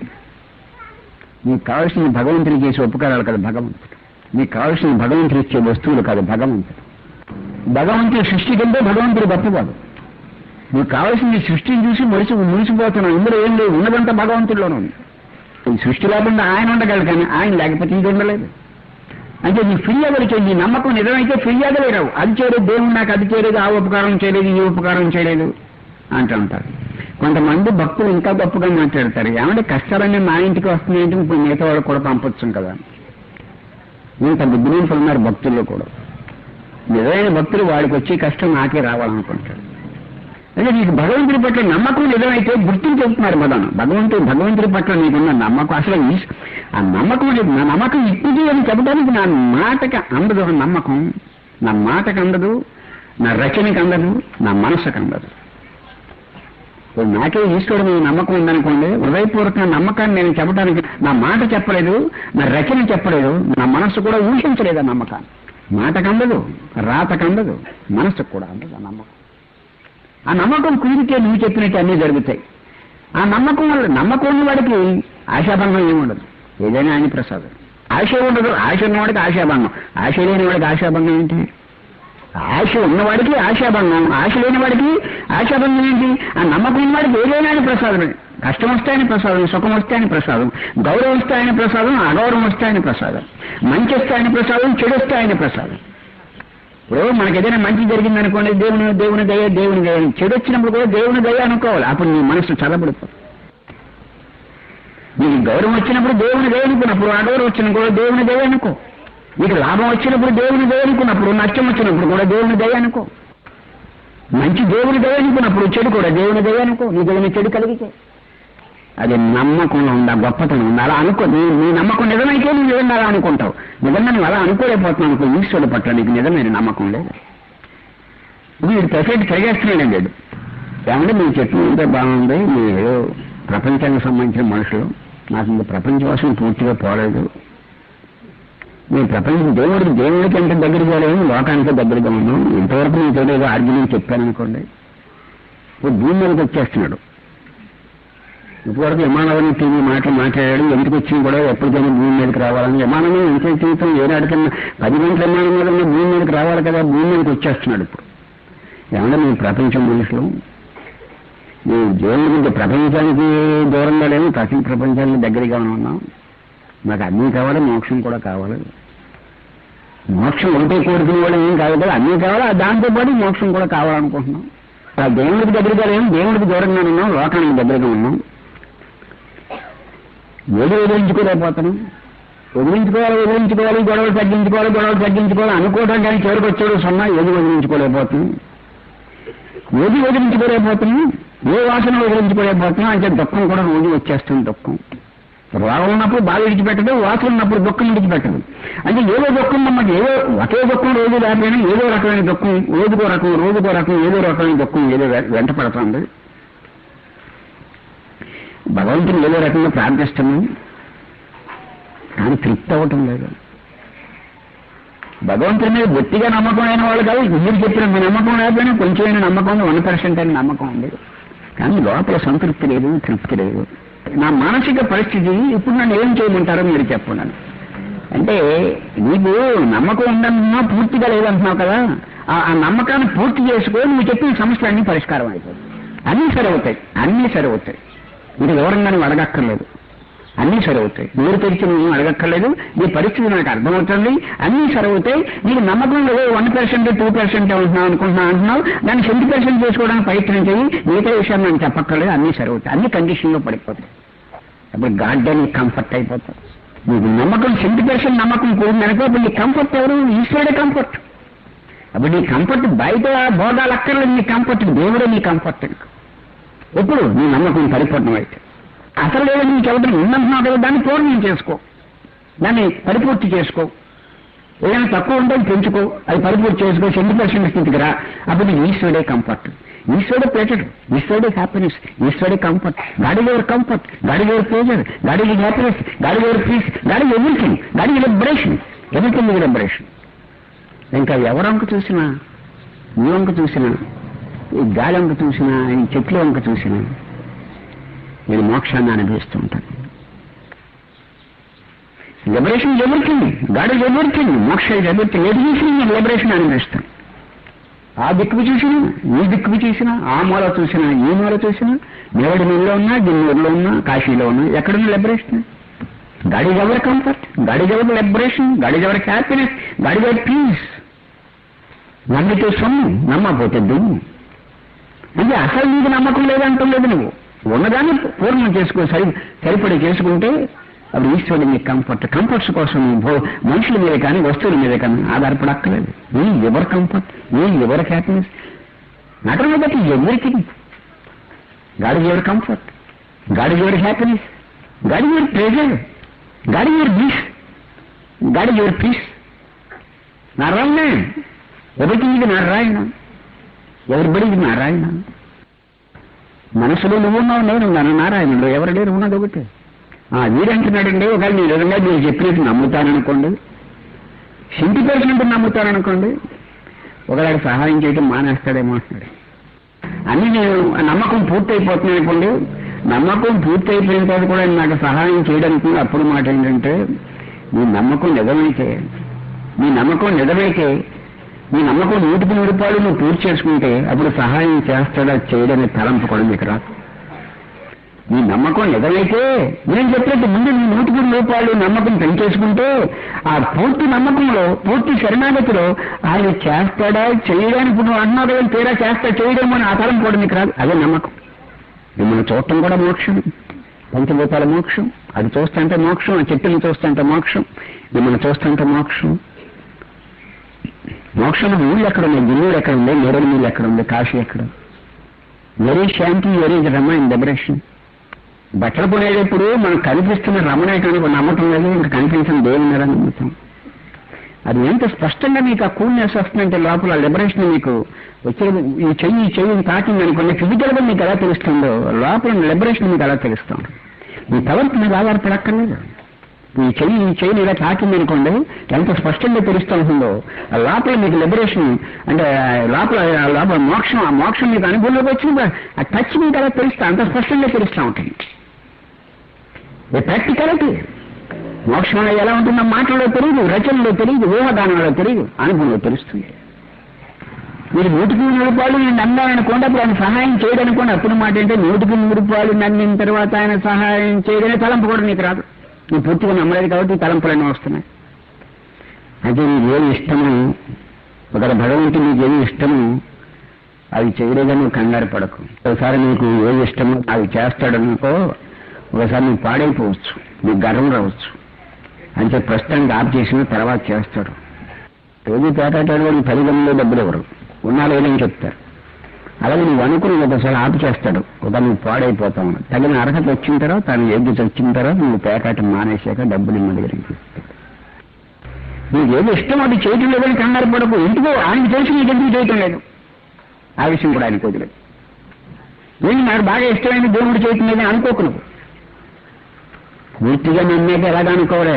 నీకు కావాల్సిన భగవంతుని చేసే ఉపకారాలు కాదు భగవంతుడు నీకు కావాల్సిన భగవంతుడు ఇచ్చే వస్తువులు కాదు భగవంతుడు భగవంతుడి సృష్టి కంటే భగవంతుడు గొప్ప కాదు నీకు కావాల్సిన ఈ సృష్టిని చూసి మురిసి మురిసిపోతున్నావు ఇందులో ఏం లేదు ఉన్నదంతా భగవంతుడిలోనే ఉంది ఈ సృష్టి లేకుండా ఆయన ఉండగలరు కానీ ఆయన లేకపోతే ఇది ఉండలేదు అంటే నీ ఫిర్యాదులు చేయి నీ నమ్మకం నిజమైతే ఫిర్యాదులే రావు అది చేయలేదు దేవుడు నాకు అది చేయలేదు ఆ ఉపకారం చేయలేదు ఈ ఉపకారం చేయలేదు అంటూ ఉంటారు కొంతమంది భక్తులు ఇంకా గొప్పగా మాట్లాడతారు ఏమంటే కష్టాలన్నీ మా ఇంటికి వస్తున్నాయంటే ఇప్పుడు మిగతా వాళ్ళు కూడా పంపొచ్చు కదా ఇంత బుద్ధిమంతులు ఉన్నారు భక్తుల్లో కూడా నిజమైన భక్తులు వాడికి వచ్చే కష్టం నాకే రావాలనుకుంటాడు అంటే నీకు భగవంతుడి పట్ల నమ్మకం నిజమైతే గుర్తించి చెప్తున్నారు మదన్ భగవంతుడు భగవంతుడి పట్ల నీకున్న నమ్మకం అసలు ఈ- ఆ నమ్మకం అనేది నా నమ్మకం ఇప్పటిది అని చెప్పడానికి నా మాటకి అందదు ఆ నమ్మకం నా మాటకి అందదు నా రచనకి అందదు నా మనసుకు అందదు ఇప్పుడు నాకే ఈశ్వరుడు మీద నమ్మకం ఉందనుకోండి హృదయపూర్వక నమ్మకాన్ని నేను చెప్పడానికి నా మాట చెప్పలేదు నా రచన చెప్పలేదు నా మనస్సు కూడా ఊహించలేదు ఆ నమ్మకాన్ని మాటకు అందదు రాతకు అందదు మనసుకు కూడా అందదు ఆ నమ్మకం ఆ నమ్మకం కుదిరితే నువ్వు చెప్పినట్టు అన్నీ జరుగుతాయి ఆ నమ్మకం వల్ల నమ్మకం ఉన్న వాడికి ఆశాభంగం ఏముండదు ఏదైనా ఆయన ప్రసాదం ఆశ ఉండదు ఆశ ఉన్నవాడికి ఆశాభంగం ఆశ లేని వాడికి ఆశాభంగం ఏంటి ఆశ ఉన్నవాడికి ఆశాభంగం ఆశ లేని వాడికి ఆశాభంగం ఏంటి ఆ నమ్మకం ఉన్నవాడికి ఏదైనా ఆయన ప్రసాదమే కష్టం వస్తాయని ప్రసాదం సుఖం వస్తాయని ప్రసాదం గౌరవం వస్తాయని ప్రసాదం అగౌరవం వస్తాయని ప్రసాదం మంచి వస్తాయని ప్రసాదం చెడు వస్తాయని ప్రసాదం ఇప్పుడు మనకి ఏదైనా మంచి జరిగింది అనుకోండి దేవుని దేవుని దయ దేవుని దయ అని. చెడు వచ్చినప్పుడు కూడా దేవుని దయ అనుకోవాలి అప్పుడు నీ మనసు చల్లబడిపోతుంది నీకు గౌరవం వచ్చినప్పుడు దేవుని దయ అనుకున్నప్పుడు అగౌరవం వచ్చినప్పుడు కూడా దేవుని దయ అనుకో నీకు లాభం వచ్చినప్పుడు దేవుని దయ అనుకున్నప్పుడు నష్టం వచ్చినప్పుడు కూడా దేవుని దయ అనుకో మంచి దేవుని దయ అనుకున్నప్పుడు చెడు కూడా దేవుని దయ అనుకో నీ దేవుని చెడు కలిగితే అది నమ్మకంలో ఉందా గొప్పతనం ఉందా అలా అనుకో నీ నీ నమ్మకం నిజమైతే నువ్వు నిజంగా అలా అనుకుంటావు నిజంగా నువ్వు అలా అనుకోలేకపోతున్నావు అనుకో ఈశ్వరుడు పట్ల నీకు నిజమైన నమ్మకం లేదు వీడు పెసెంట్ తిరిగేస్తున్నాడు లేడు ఏమంటే మీరు చెప్పిందంటే బాగుంది మీరు ప్రపంచానికి సంబంధించిన మనుషులు నాకు ఇంకా ప్రపంచ వాసన పూర్తిగా పోలేదు మీ ప్రపంచం దేవుడికి దేవుడికి ఎంత దగ్గరగా పోలేము లోకానికి దగ్గరగా ఉన్నాం ఇంతవరకు మీతో ఏదో ఆర్గ్యుమెంట్ చెప్పాను అనుకోండి ఇప్పుడు భూమి మీదకి వచ్చేస్తున్నాడు ఇప్పటివరకు విమానాలని టీవీ మాటలు మాట్లాడాడు ఎందుకు వచ్చింది కూడా ఎప్పటికైనా భూమి మీదకి రావాలని విమానమే ఇంకే జీవితం ఏనాడికన్నా పది గంటల విమానం మీద ఉన్న భూమి మీదకి రావాలి కదా భూమి మీదకి వచ్చేస్తున్నాడు ఇప్పుడు ఏమన్నా మేము ప్రపంచం మనుషులు మేము దేవుని గురించి ప్రపంచానికి దూరంగా లేము ప్రతి ప్రపంచానికి దగ్గరగా ఉన్నాం మాకు అన్నీ కావాలి మోక్షం కూడా కావాలి మోక్షం ఒకటే కోరుకునే వాళ్ళు ఏం కాదు కదా అన్నీ కావాలి ఆ దాంతో పాటు మోక్షం కూడా కావాలనుకుంటున్నాం ఆ దేవుడికి దగ్గరగా లేము దేవుడికి దూరంగా ఉన్నాం లోకానికి దగ్గరగా ఉన్నాం ఏది వదిలించుకోలేకపోతున్నాం వదిలించుకోవాలి వదిలించుకోవాలి గొడవలు తగ్గించుకోవాలి గొడవలు తగ్గించుకోవాలి అనుకోవడం కానీ చివరికి వచ్చాడు సున్నా ఏది వదిలించుకోలేకపోతున్నాం ఏది వదిలించుకోలేకపోతున్నాం ఏ వాసన వదిలించుకోలేకపోతున్నాం అంటే దుఃఖం కూడా రోజు వచ్చేస్తుంది దుఃఖం రోగం ఉన్నప్పుడు బాధ విడిచిపెట్టదు వాసన ఉన్నప్పుడు దుఃఖం విడిచిపెట్టదు అంటే ఏదో దుఃఖం మనకి ఏదో ఒకే దుఃఖం రోజు లేకపోయినా ఏదో రకమైన దుఃఖం రోజుకో రకం రోజుకో రకం ఏదో రకమైన దుఃఖం ఏదో వె- వెంట పడుతుంది భగవంతుని ఏదో రకంగా ప్రార్థిస్తున్నాం కానీ తృప్తి అవ్వటం లేదు భగవంతుని మీద గట్టిగా నమ్మకం అయిన వాళ్ళు కాదు మీరు చెప్పిన మీ నమ్మకం లేకపోయినా కొంచెమైన నమ్మకం ఉంది వన్ పర్సెంట్ అని నమ్మకం ఉంది కానీ లోపల సంతృప్తి లేదు తృప్తి లేదు నా మానసిక పరిస్థితి ఇప్పుడు నన్ను ఏం చేయమంటారో మీరు చెప్పండి అంటే నీకు నమ్మకం ఉందన్నా పూర్తిగా లేదంటున్నావు కదా ఆ- ఆ నమ్మకాన్ని పూర్తి చేసుకో నువ్వు చెప్పిన సమస్యలన్నీ పరిష్కారం అయిపోతాయి అన్నీ సరి అవుతాయి అన్నీ సరి అవుతాయి ఇది వివరంగా నువ్వు అడగక్కర్లేదు అన్నీ సరవుతాయి నూరు తెరిచి నువ్వు అడగక్కర్లేదు నీ పరిస్థితి నాకు అర్థమవుతుంది అన్నీ సరవుతాయి నీకు నమ్మకం లేదు వన్ పర్సెంట్ టూ పర్సెంట్ ఉంటున్నావు అనుకుంటున్నావు అంటున్నావు దాన్ని సెంటీ పర్సెంట్ చేసుకోవడానికి ప్రయత్నం చేయి మిగతా విషయాన్ని నేను చెప్పక్కర్లేదు అన్నీ సరవుతాయి అన్ని కండిషన్లో పడిపోతాయి అప్పుడు గాడ్డే నీకు కంఫర్ట్ అయిపోతావు నీకు నమ్మకం సెంటీ పర్సెంట్ నమ్మకం కూడిందనుకో అప్పుడు నీ కంఫర్ట్ ఎవరు ఈశ్వరుడే కంఫర్ట్ అప్పుడు నీ కంఫర్ట్ బయట భోగాలు అక్కర్లేదు నీ కంఫర్ట్ దేవుడే నీ కంఫర్ట్ ఎప్పుడు నీ నమ్మకం పరిపూర్ణమైతే అసలు లేదు నీకు ఎవరు ఉందంటున్నావు కదా దాన్ని పూర్ణం చేసుకో దాన్ని పరిపూర్తి చేసుకో ఏదైనా తక్కువ ఉంటే అది పెంచుకో అది పరిపూర్తి చేసుకో సెంటీ పర్సెంట్ స్థితికి రా అప్పుడు నీకు ఈశ్వరుడే కంఫర్ట్ ఈశ్వరుడే ప్లేజర్ ఈశ్వరుడే హ్యాపీనెస్ ఈశ్వరుడే కంఫర్ట్ గాడి యువర్ కంఫర్ట్ గాడి యువర్ ప్లేజర్ గాడి యువర్ హ్యాపీనెస్ గాడి యువర్ పీస్ గాడి ఎవ్రీథింగ్ గాడి లిబరేషన్ ఎవ్రీథింగ్ లిబరేషన్ ఇంకా ఎవరంక చూసినా ఈ వంక చూసినా ఈ గాలి వంక చూసినా ఈ చెట్ల వంక చూసినా నేను మోక్షాన్ని అనుభవిస్తూ ఉంటాను లిబరేషన్ ఎదురుతుంది గాడి ఎదురుతుంది మోక్ష ఎదురుతుంది ఏది చూసినా నేను లిబరేషన్ అనుభవిస్తాను ఆ దిక్కు చూసినా ఈ దిక్కు చూసినా ఆ మూల చూసినా ఈ మూల చూసినా నేవడి నీళ్ళలో ఉన్నా గిన్నెలో ఉన్నా కాశీలో ఉన్నా ఎక్కడున్న లిబరేషన్ గాడి ఎవరి కంఫర్ట్ గాడి ఎవరి లిబరేషన్ గాడి ఎవరి హ్యాపీనెస్ గాడి ఎవరి పీస్ నమ్మితే సొమ్ము నమ్మకపోతే దుమ్ము అంటే అసలు నీకు నమ్మకం లేదంటలేదు నువ్వు ఉన్నదాన్ని పూర్ణం చేసుకో సరి సరిపడి చేసుకుంటే అప్పుడు ఈశ్వరుడు నీకు కంఫర్ట్ కంఫర్ట్స్ కోసం నువ్వు భో- మనుషుల మీద కానీ వస్తువుల మీద కానీ ఆధారపడక్కర్లేదు ఏ ఎవరి కంఫర్ట్ ఏ ఎవరి హ్యాపీనెస్ నటన బట్టి ఎవరికి గాడి ఎవరి కంఫర్ట్ గాడి ఎవరి హ్యాపీనెస్ గాడి ఎవరి ప్రెజర్ గాడి ఎవరి పీస్ గాడి ఎవరి పీస్ నారాయణ ఎవరికి ఇది నారాయణ ఎవరిబడికి నారాయణ మనసులో నువ్వు ఉన్నావు నేను ఉన్నాను నారాయణుడు ఎవరు లేరు ఉన్నది ఒకటి ఆ వీడంటున్నాడండి ఒకవేళ నేను నిజంగా మీరు చెప్పినట్టు నమ్ముతాననుకోండి సెంటీ పర్సెంట్ నమ్ముతాననుకోండి ఒకవేళ సహాయం చేయడం మానేస్తాడేమో అంటున్నాడు అన్ని నేను నమ్మకం పూర్తి అయిపోతుంది అనుకోండి నమ్మకం పూర్తి అయిపోయిన తర్వాత కూడా నాకు సహాయం చేయడానికి అప్పుడు మాట ఏంటంటే నీ నమ్మకం నిజమైతే నీ నమ్మకం నిజమైతే నీ నమ్మకం నూటికి నూరు రూపాయలు నువ్వు పూర్తి చేసుకుంటే అప్పుడు సహాయం చేస్తాడా చేయడని తలంపు కూడా మీకు రాదు నీ నమ్మకం నిజమైతే నేను చెప్పినట్టు ముందు నీ నూటికి నూరు రూపాయలు నమ్మకం పెంచేసుకుంటే ఆ పూర్తి నమ్మకంలో పూర్తి శరణాగతిలో ఆయన చేస్తాడా చేయడానికి ఇప్పుడు నువ్వు అన్నావు కదా తీరా చేస్తా చేయడం అని ఆ తలం కూడా నీకు రాదు అదే నమ్మకం మిమ్మల్ని చూడటం కూడా మోక్షం పంచభూతాల మోక్షం అది చూస్తుంటే మోక్షం ఆ చెట్టుని చూస్తుంటే మోక్షం మిమ్మల్ని చూస్తుంటే మోక్షం మోక్షం ఊళ్ళు ఎక్కడ ఉన్నాయి గిన్నూరు ఎక్కడ ఉంది నేరడి నీళ్ళు ఎక్కడ ఉంది కాశీ ఎక్కడ వెరీ శాంతి వెరీ రమ ఇన్ డెబరేషన్ బట్టలు కొనేటప్పుడు మనకు కనిపిస్తున్న రమణ కానీ నమ్మటం లేదు ఇంకా కనిపించిన దేవుని ఎలా నమ్ముతాం అది ఎంత స్పష్టంగా మీకు ఆ కూల్నెస్ వస్తుందంటే లోపల లిబరేషన్ మీకు వచ్చే ఈ చెయ్యి ఈ చెయ్యి తాకింది అనుకోండి ఫిజికల్ గా మీకు ఎలా తెలుస్తుందో లోపల లిబరేషన్ మీకు ఎలా తెలుస్తుంది మీ తలంపు మీద ఆధారపడక్కర్లేదు ఈ చెయ్యి ఈ చెయ్యి ఇలా తాకింది అనుకోండి ఎంత స్పష్టంగా తెలుస్తూ ఉంటుందో ఆ లోపల మీకు లిబరేషన్ అంటే ఆ లోపల ఆ లోపల మోక్షం ఆ మోక్షం మీకు అనుభవంలోకి వచ్చింది ఆ టచ్ మీకు అలా తెలుస్తా అంత స్పష్టంగా తెలుస్తూ ఉంటుంది ప్రాక్టికాలిటీ మోక్షం అనేది ఎలా ఉంటుందో మాటల్లో తెలియదు రచనలో తెలియదు ఊహాగానంలో తెలియదు అనుభవంలో తెలుస్తుంది మీరు నూటికి నూరు రూపాయలు నేను నమ్మాలనుకోండి అప్పుడు ఆయన సహాయం చేయడనుకోండి అప్పుడు మాట ఏంటంటే నూటికి నూరు రూపాయలు నమ్మిన తర్వాత ఆయన సహాయం చేయడమే తలంపు కూడా నీకు రాదు నువ్వు పూర్తిగా నమ్మలేదు కాబట్టి ఈ తలంపులన్నీ వస్తున్నాయి అయితే నీకు ఏమి ఇష్టమో ఒకవేళ భగవంతుడు నీకు ఏమి ఇష్టమో అవి చేయలేదని నువ్వు కంగారు పడకు ఒకసారి నీకు ఏమి ఇష్టమో అవి చేస్తాడనుకో ఒకసారి నువ్వు పాడైపోవచ్చు నీకు గర్వం రావచ్చు అంటే ప్రస్తుతానికి ఆప్ చేసిన తర్వాత చేస్తాడు రోజు పేటాటాడు వాడికి పది గంటలో డబ్బులు ఎవరు ఉన్నా లేదని చెప్తారు అలాగే నువ్వు అనుకుని ఒకసారి ఆపు చేస్తాడు ఒక నువ్వు పాడైపోతావు తగిన అర్హత వచ్చిన తర్వాత తను ఎగ్గు వచ్చిన తర్వాత నువ్వు పేకాట మానేశాక డబ్బులు ఇమ్మ దగ్గరికి ఇస్తాడు నీకు ఏది ఇష్టం అది చేయటం లేదని కంగారు పడకు ఎందుకో ఆయనకు తెలిసి నీకు ఎందుకు చేయటం లేదు ఆ విషయం కూడా ఆయనకు వదిలేదు నేను నాకు బాగా ఇష్టమైన దేవుడు చేయటం లేదని అనుకోకు నువ్వు పూర్తిగా నమ్మేది ఎలాగ అనుకోవడే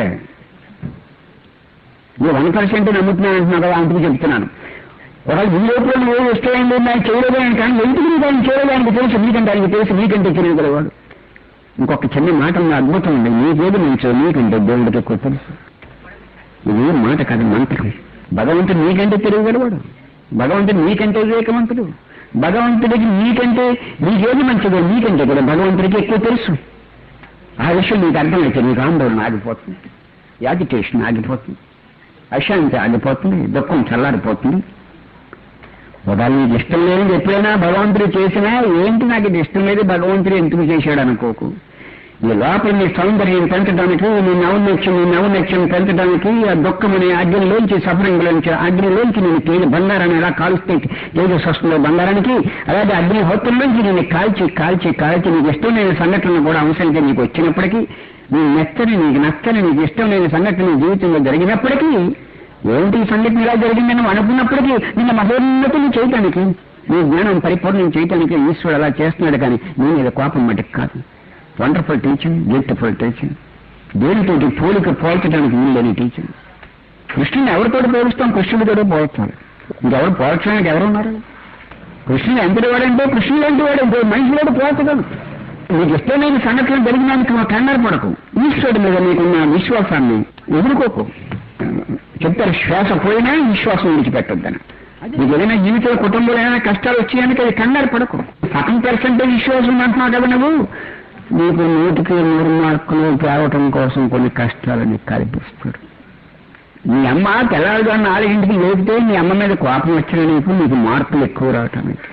నువ్వు వన్ పర్సెంట్ నమ్ముతున్నాను అంటున్నావు కదా అందుకు చెప్తున్నాను ఒకవేళ ఈ లోపల నువ్వు ఇష్టమైంది నాకు చేయలేదు అని కానీ ఎందుకు నీకు ఆయన చేయలేదు ఆయనకు తెలుసు నీకంటే ఆయనకు తెలుసు నీకంటే తెలియగలవాడు ఇంకొక చిన్న మాట ఉంది అద్భుతం ఉంది నీకేది మంచో నీకంటే దేవుడికి ఎక్కువ తెలుసు ఇది మాట కాదు మంత్రం భగవంతుడు నీకంటే తెలియగలవాడు భగవంతుడు నీకంటే వివేకవంతుడు భగవంతుడికి నీకంటే నీకేది మంచిదో నీకంటే కూడా భగవంతుడికి ఎక్కువ తెలుసు ఆ విషయం నీకు అర్థమైతే నీకు ఆందోళన ఆగిపోతుంది యాజిటేషన్ ఆగిపోతుంది అశాంతి ఆగిపోతుంది దుఃఖం చల్లారిపోతుంది ఒకవేళ నీకు ఇష్టం లేనిది ఎప్పుడైనా భగవంతుడు చేసినా ఏంటి నాకు ఇది ఇష్టం లేదు భగవంతుడు ఎందుకు చేశాడు అనుకోకు ఈ లోపల నీ సౌందర్యం పెంచడానికి నీ నవనత్యం నీ నవనత్యం పెంచడానికి ఆ దుఃఖమనే అగ్నిలోంచి సఫరింగ్లోంచి అగ్నిలోంచి నేను తేలి బంగారాన్ని ఎలా కాలుస్తే తేజస్ వస్తుందో బంగారానికి అలాగే అగ్నిహోత్రంలోంచి నేను కాల్చి కాల్చి కాల్చి నీకు ఇష్టం లేని సంఘటనలు కూడా అంశంగా నీకు వచ్చినప్పటికీ నీ నచ్చని నీకు నచ్చని నీకు ఇష్టం లేని సంఘటన నీ జీవితంలో జరిగినప్పటికీ ఏంటి ఈ సంఘటన ఇలా జరిగిందని నువ్వు అనుకున్నప్పటికీ నిన్న మహోన్నతులు చేయటానికి నీ జ్ఞానం పరిపూర్ణం చేయటానికి ఈశ్వరుడు అలా చేస్తున్నాడు కానీ నీ మీద కోపం మటుకు కాదు వండర్ఫుల్ టీచింగ్ బ్యూటిఫుల్ టీచింగ్ దేనితోటి పోలిక పోల్చడానికి వీళ్ళని టీచింగ్ కృష్ణుని ఎవరితోటి పోలుస్తాం కృష్ణుడితోటి పోల్చాలి ఇంకెవరు పోల్చడానికి ఎవరున్నారు కృష్ణుడు ఎంతటి వాడంటే కృష్ణుడు ఎంటి వాడంటే మనిషిలోకి పోల్చగలరు నీకు ఇష్టమైన సంఘటన జరిగినానికి నువ్వు కంగారు పడకు ఈశ్వరుడి మీద నీకున్న విశ్వాసాన్ని ఎదుర్కోకు చెప్తారు శ్వాస పోయినా విశ్వాసం విడిచిపెట్టొద్దని నీకు ఏదైనా జీవితంలో కుటుంబంలో ఏమైనా కష్టాలు వచ్చాయని అది కంగారు పడకు సగం పర్సెంటేజ్ విశ్వాసం అంటున్నావు కదా నువ్వు నీకు నూటికి నూరు మార్కులు తేవటం కోసం కొన్ని కష్టాలు నీకు కల్పిస్తాడు మీ అమ్మ తెల్లవారుగా నాలుగింటికి లేపితే మీ అమ్మ మీద కోపం వచ్చిన నీకు నీకు మార్కులు ఎక్కువ రావటానికి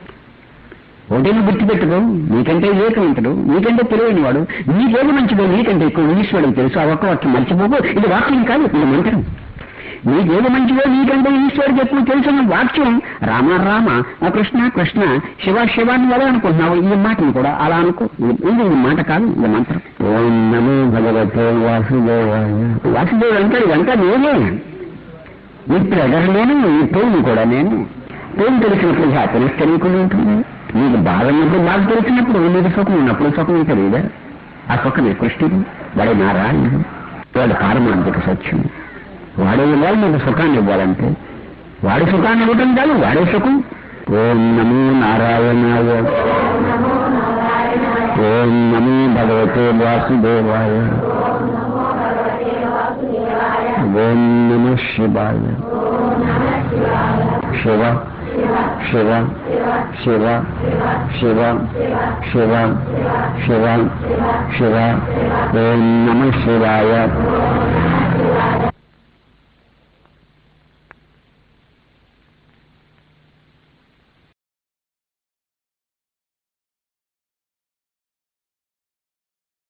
ఒకటిని గుర్తుపెట్టుకో నీకంటే వివేకవంతుడు నీకంటే తెలియని వాడు నీకేది మంచిదో నీకంటే ఎక్కువ ఈశ్వరుడు తెలుసు ఆ ఒక్క వాక్యం మర్చిపోకు ఇది వాక్యం కాదు ఇది మంత్రం నీకేది మంచిదో నీకంటే ఈశ్వరుడికి ఎప్పుడు తెలుసున్న వాక్యం రామ రామ ఆ కృష్ణ కృష్ణ శివ శివాన్ని ఎలా అనుకుంటున్నావు ఈ మాటను కూడా అలా అనుకో ఇది ఇది ఈ మాట కాదు ఇది మంత్రం ఓం నమో భగవతే వాసుదేవాయ వాసుదేవుడు అంటాడు ఇదంతా నేనే ఇప్పుడు ఎగరు నేను ఈ పెయిన్ కూడా నేను పెయిన్ తెలిసినప్పుడు హ్యాపీనెస్ తెలియకుండా ఉంటుంది నీకు బాధ ఉన్నప్పుడు బాధ తెలిసినప్పుడు నీకు సుఖం ఉన్నప్పుడు సుఖం తెలియదా ఆ సుఖమే కృష్ణుడు వాడే నారాయణుడు వాడు పారమాంతిక సత్యం వాడే ఇవ్వాలి నీకు సుఖాన్ని ఇవ్వాలంటే వాడి సుఖాన్ని ఇవ్వటం కాదు వాడే సుఖం ఓం నమో నారాయణాయ ఓం నమో భగవతే వాసుదేవాయ ఓం నమ శివాయ శివ శివ శివ శివ శివ శివ శివ ఓం నమ శివాయ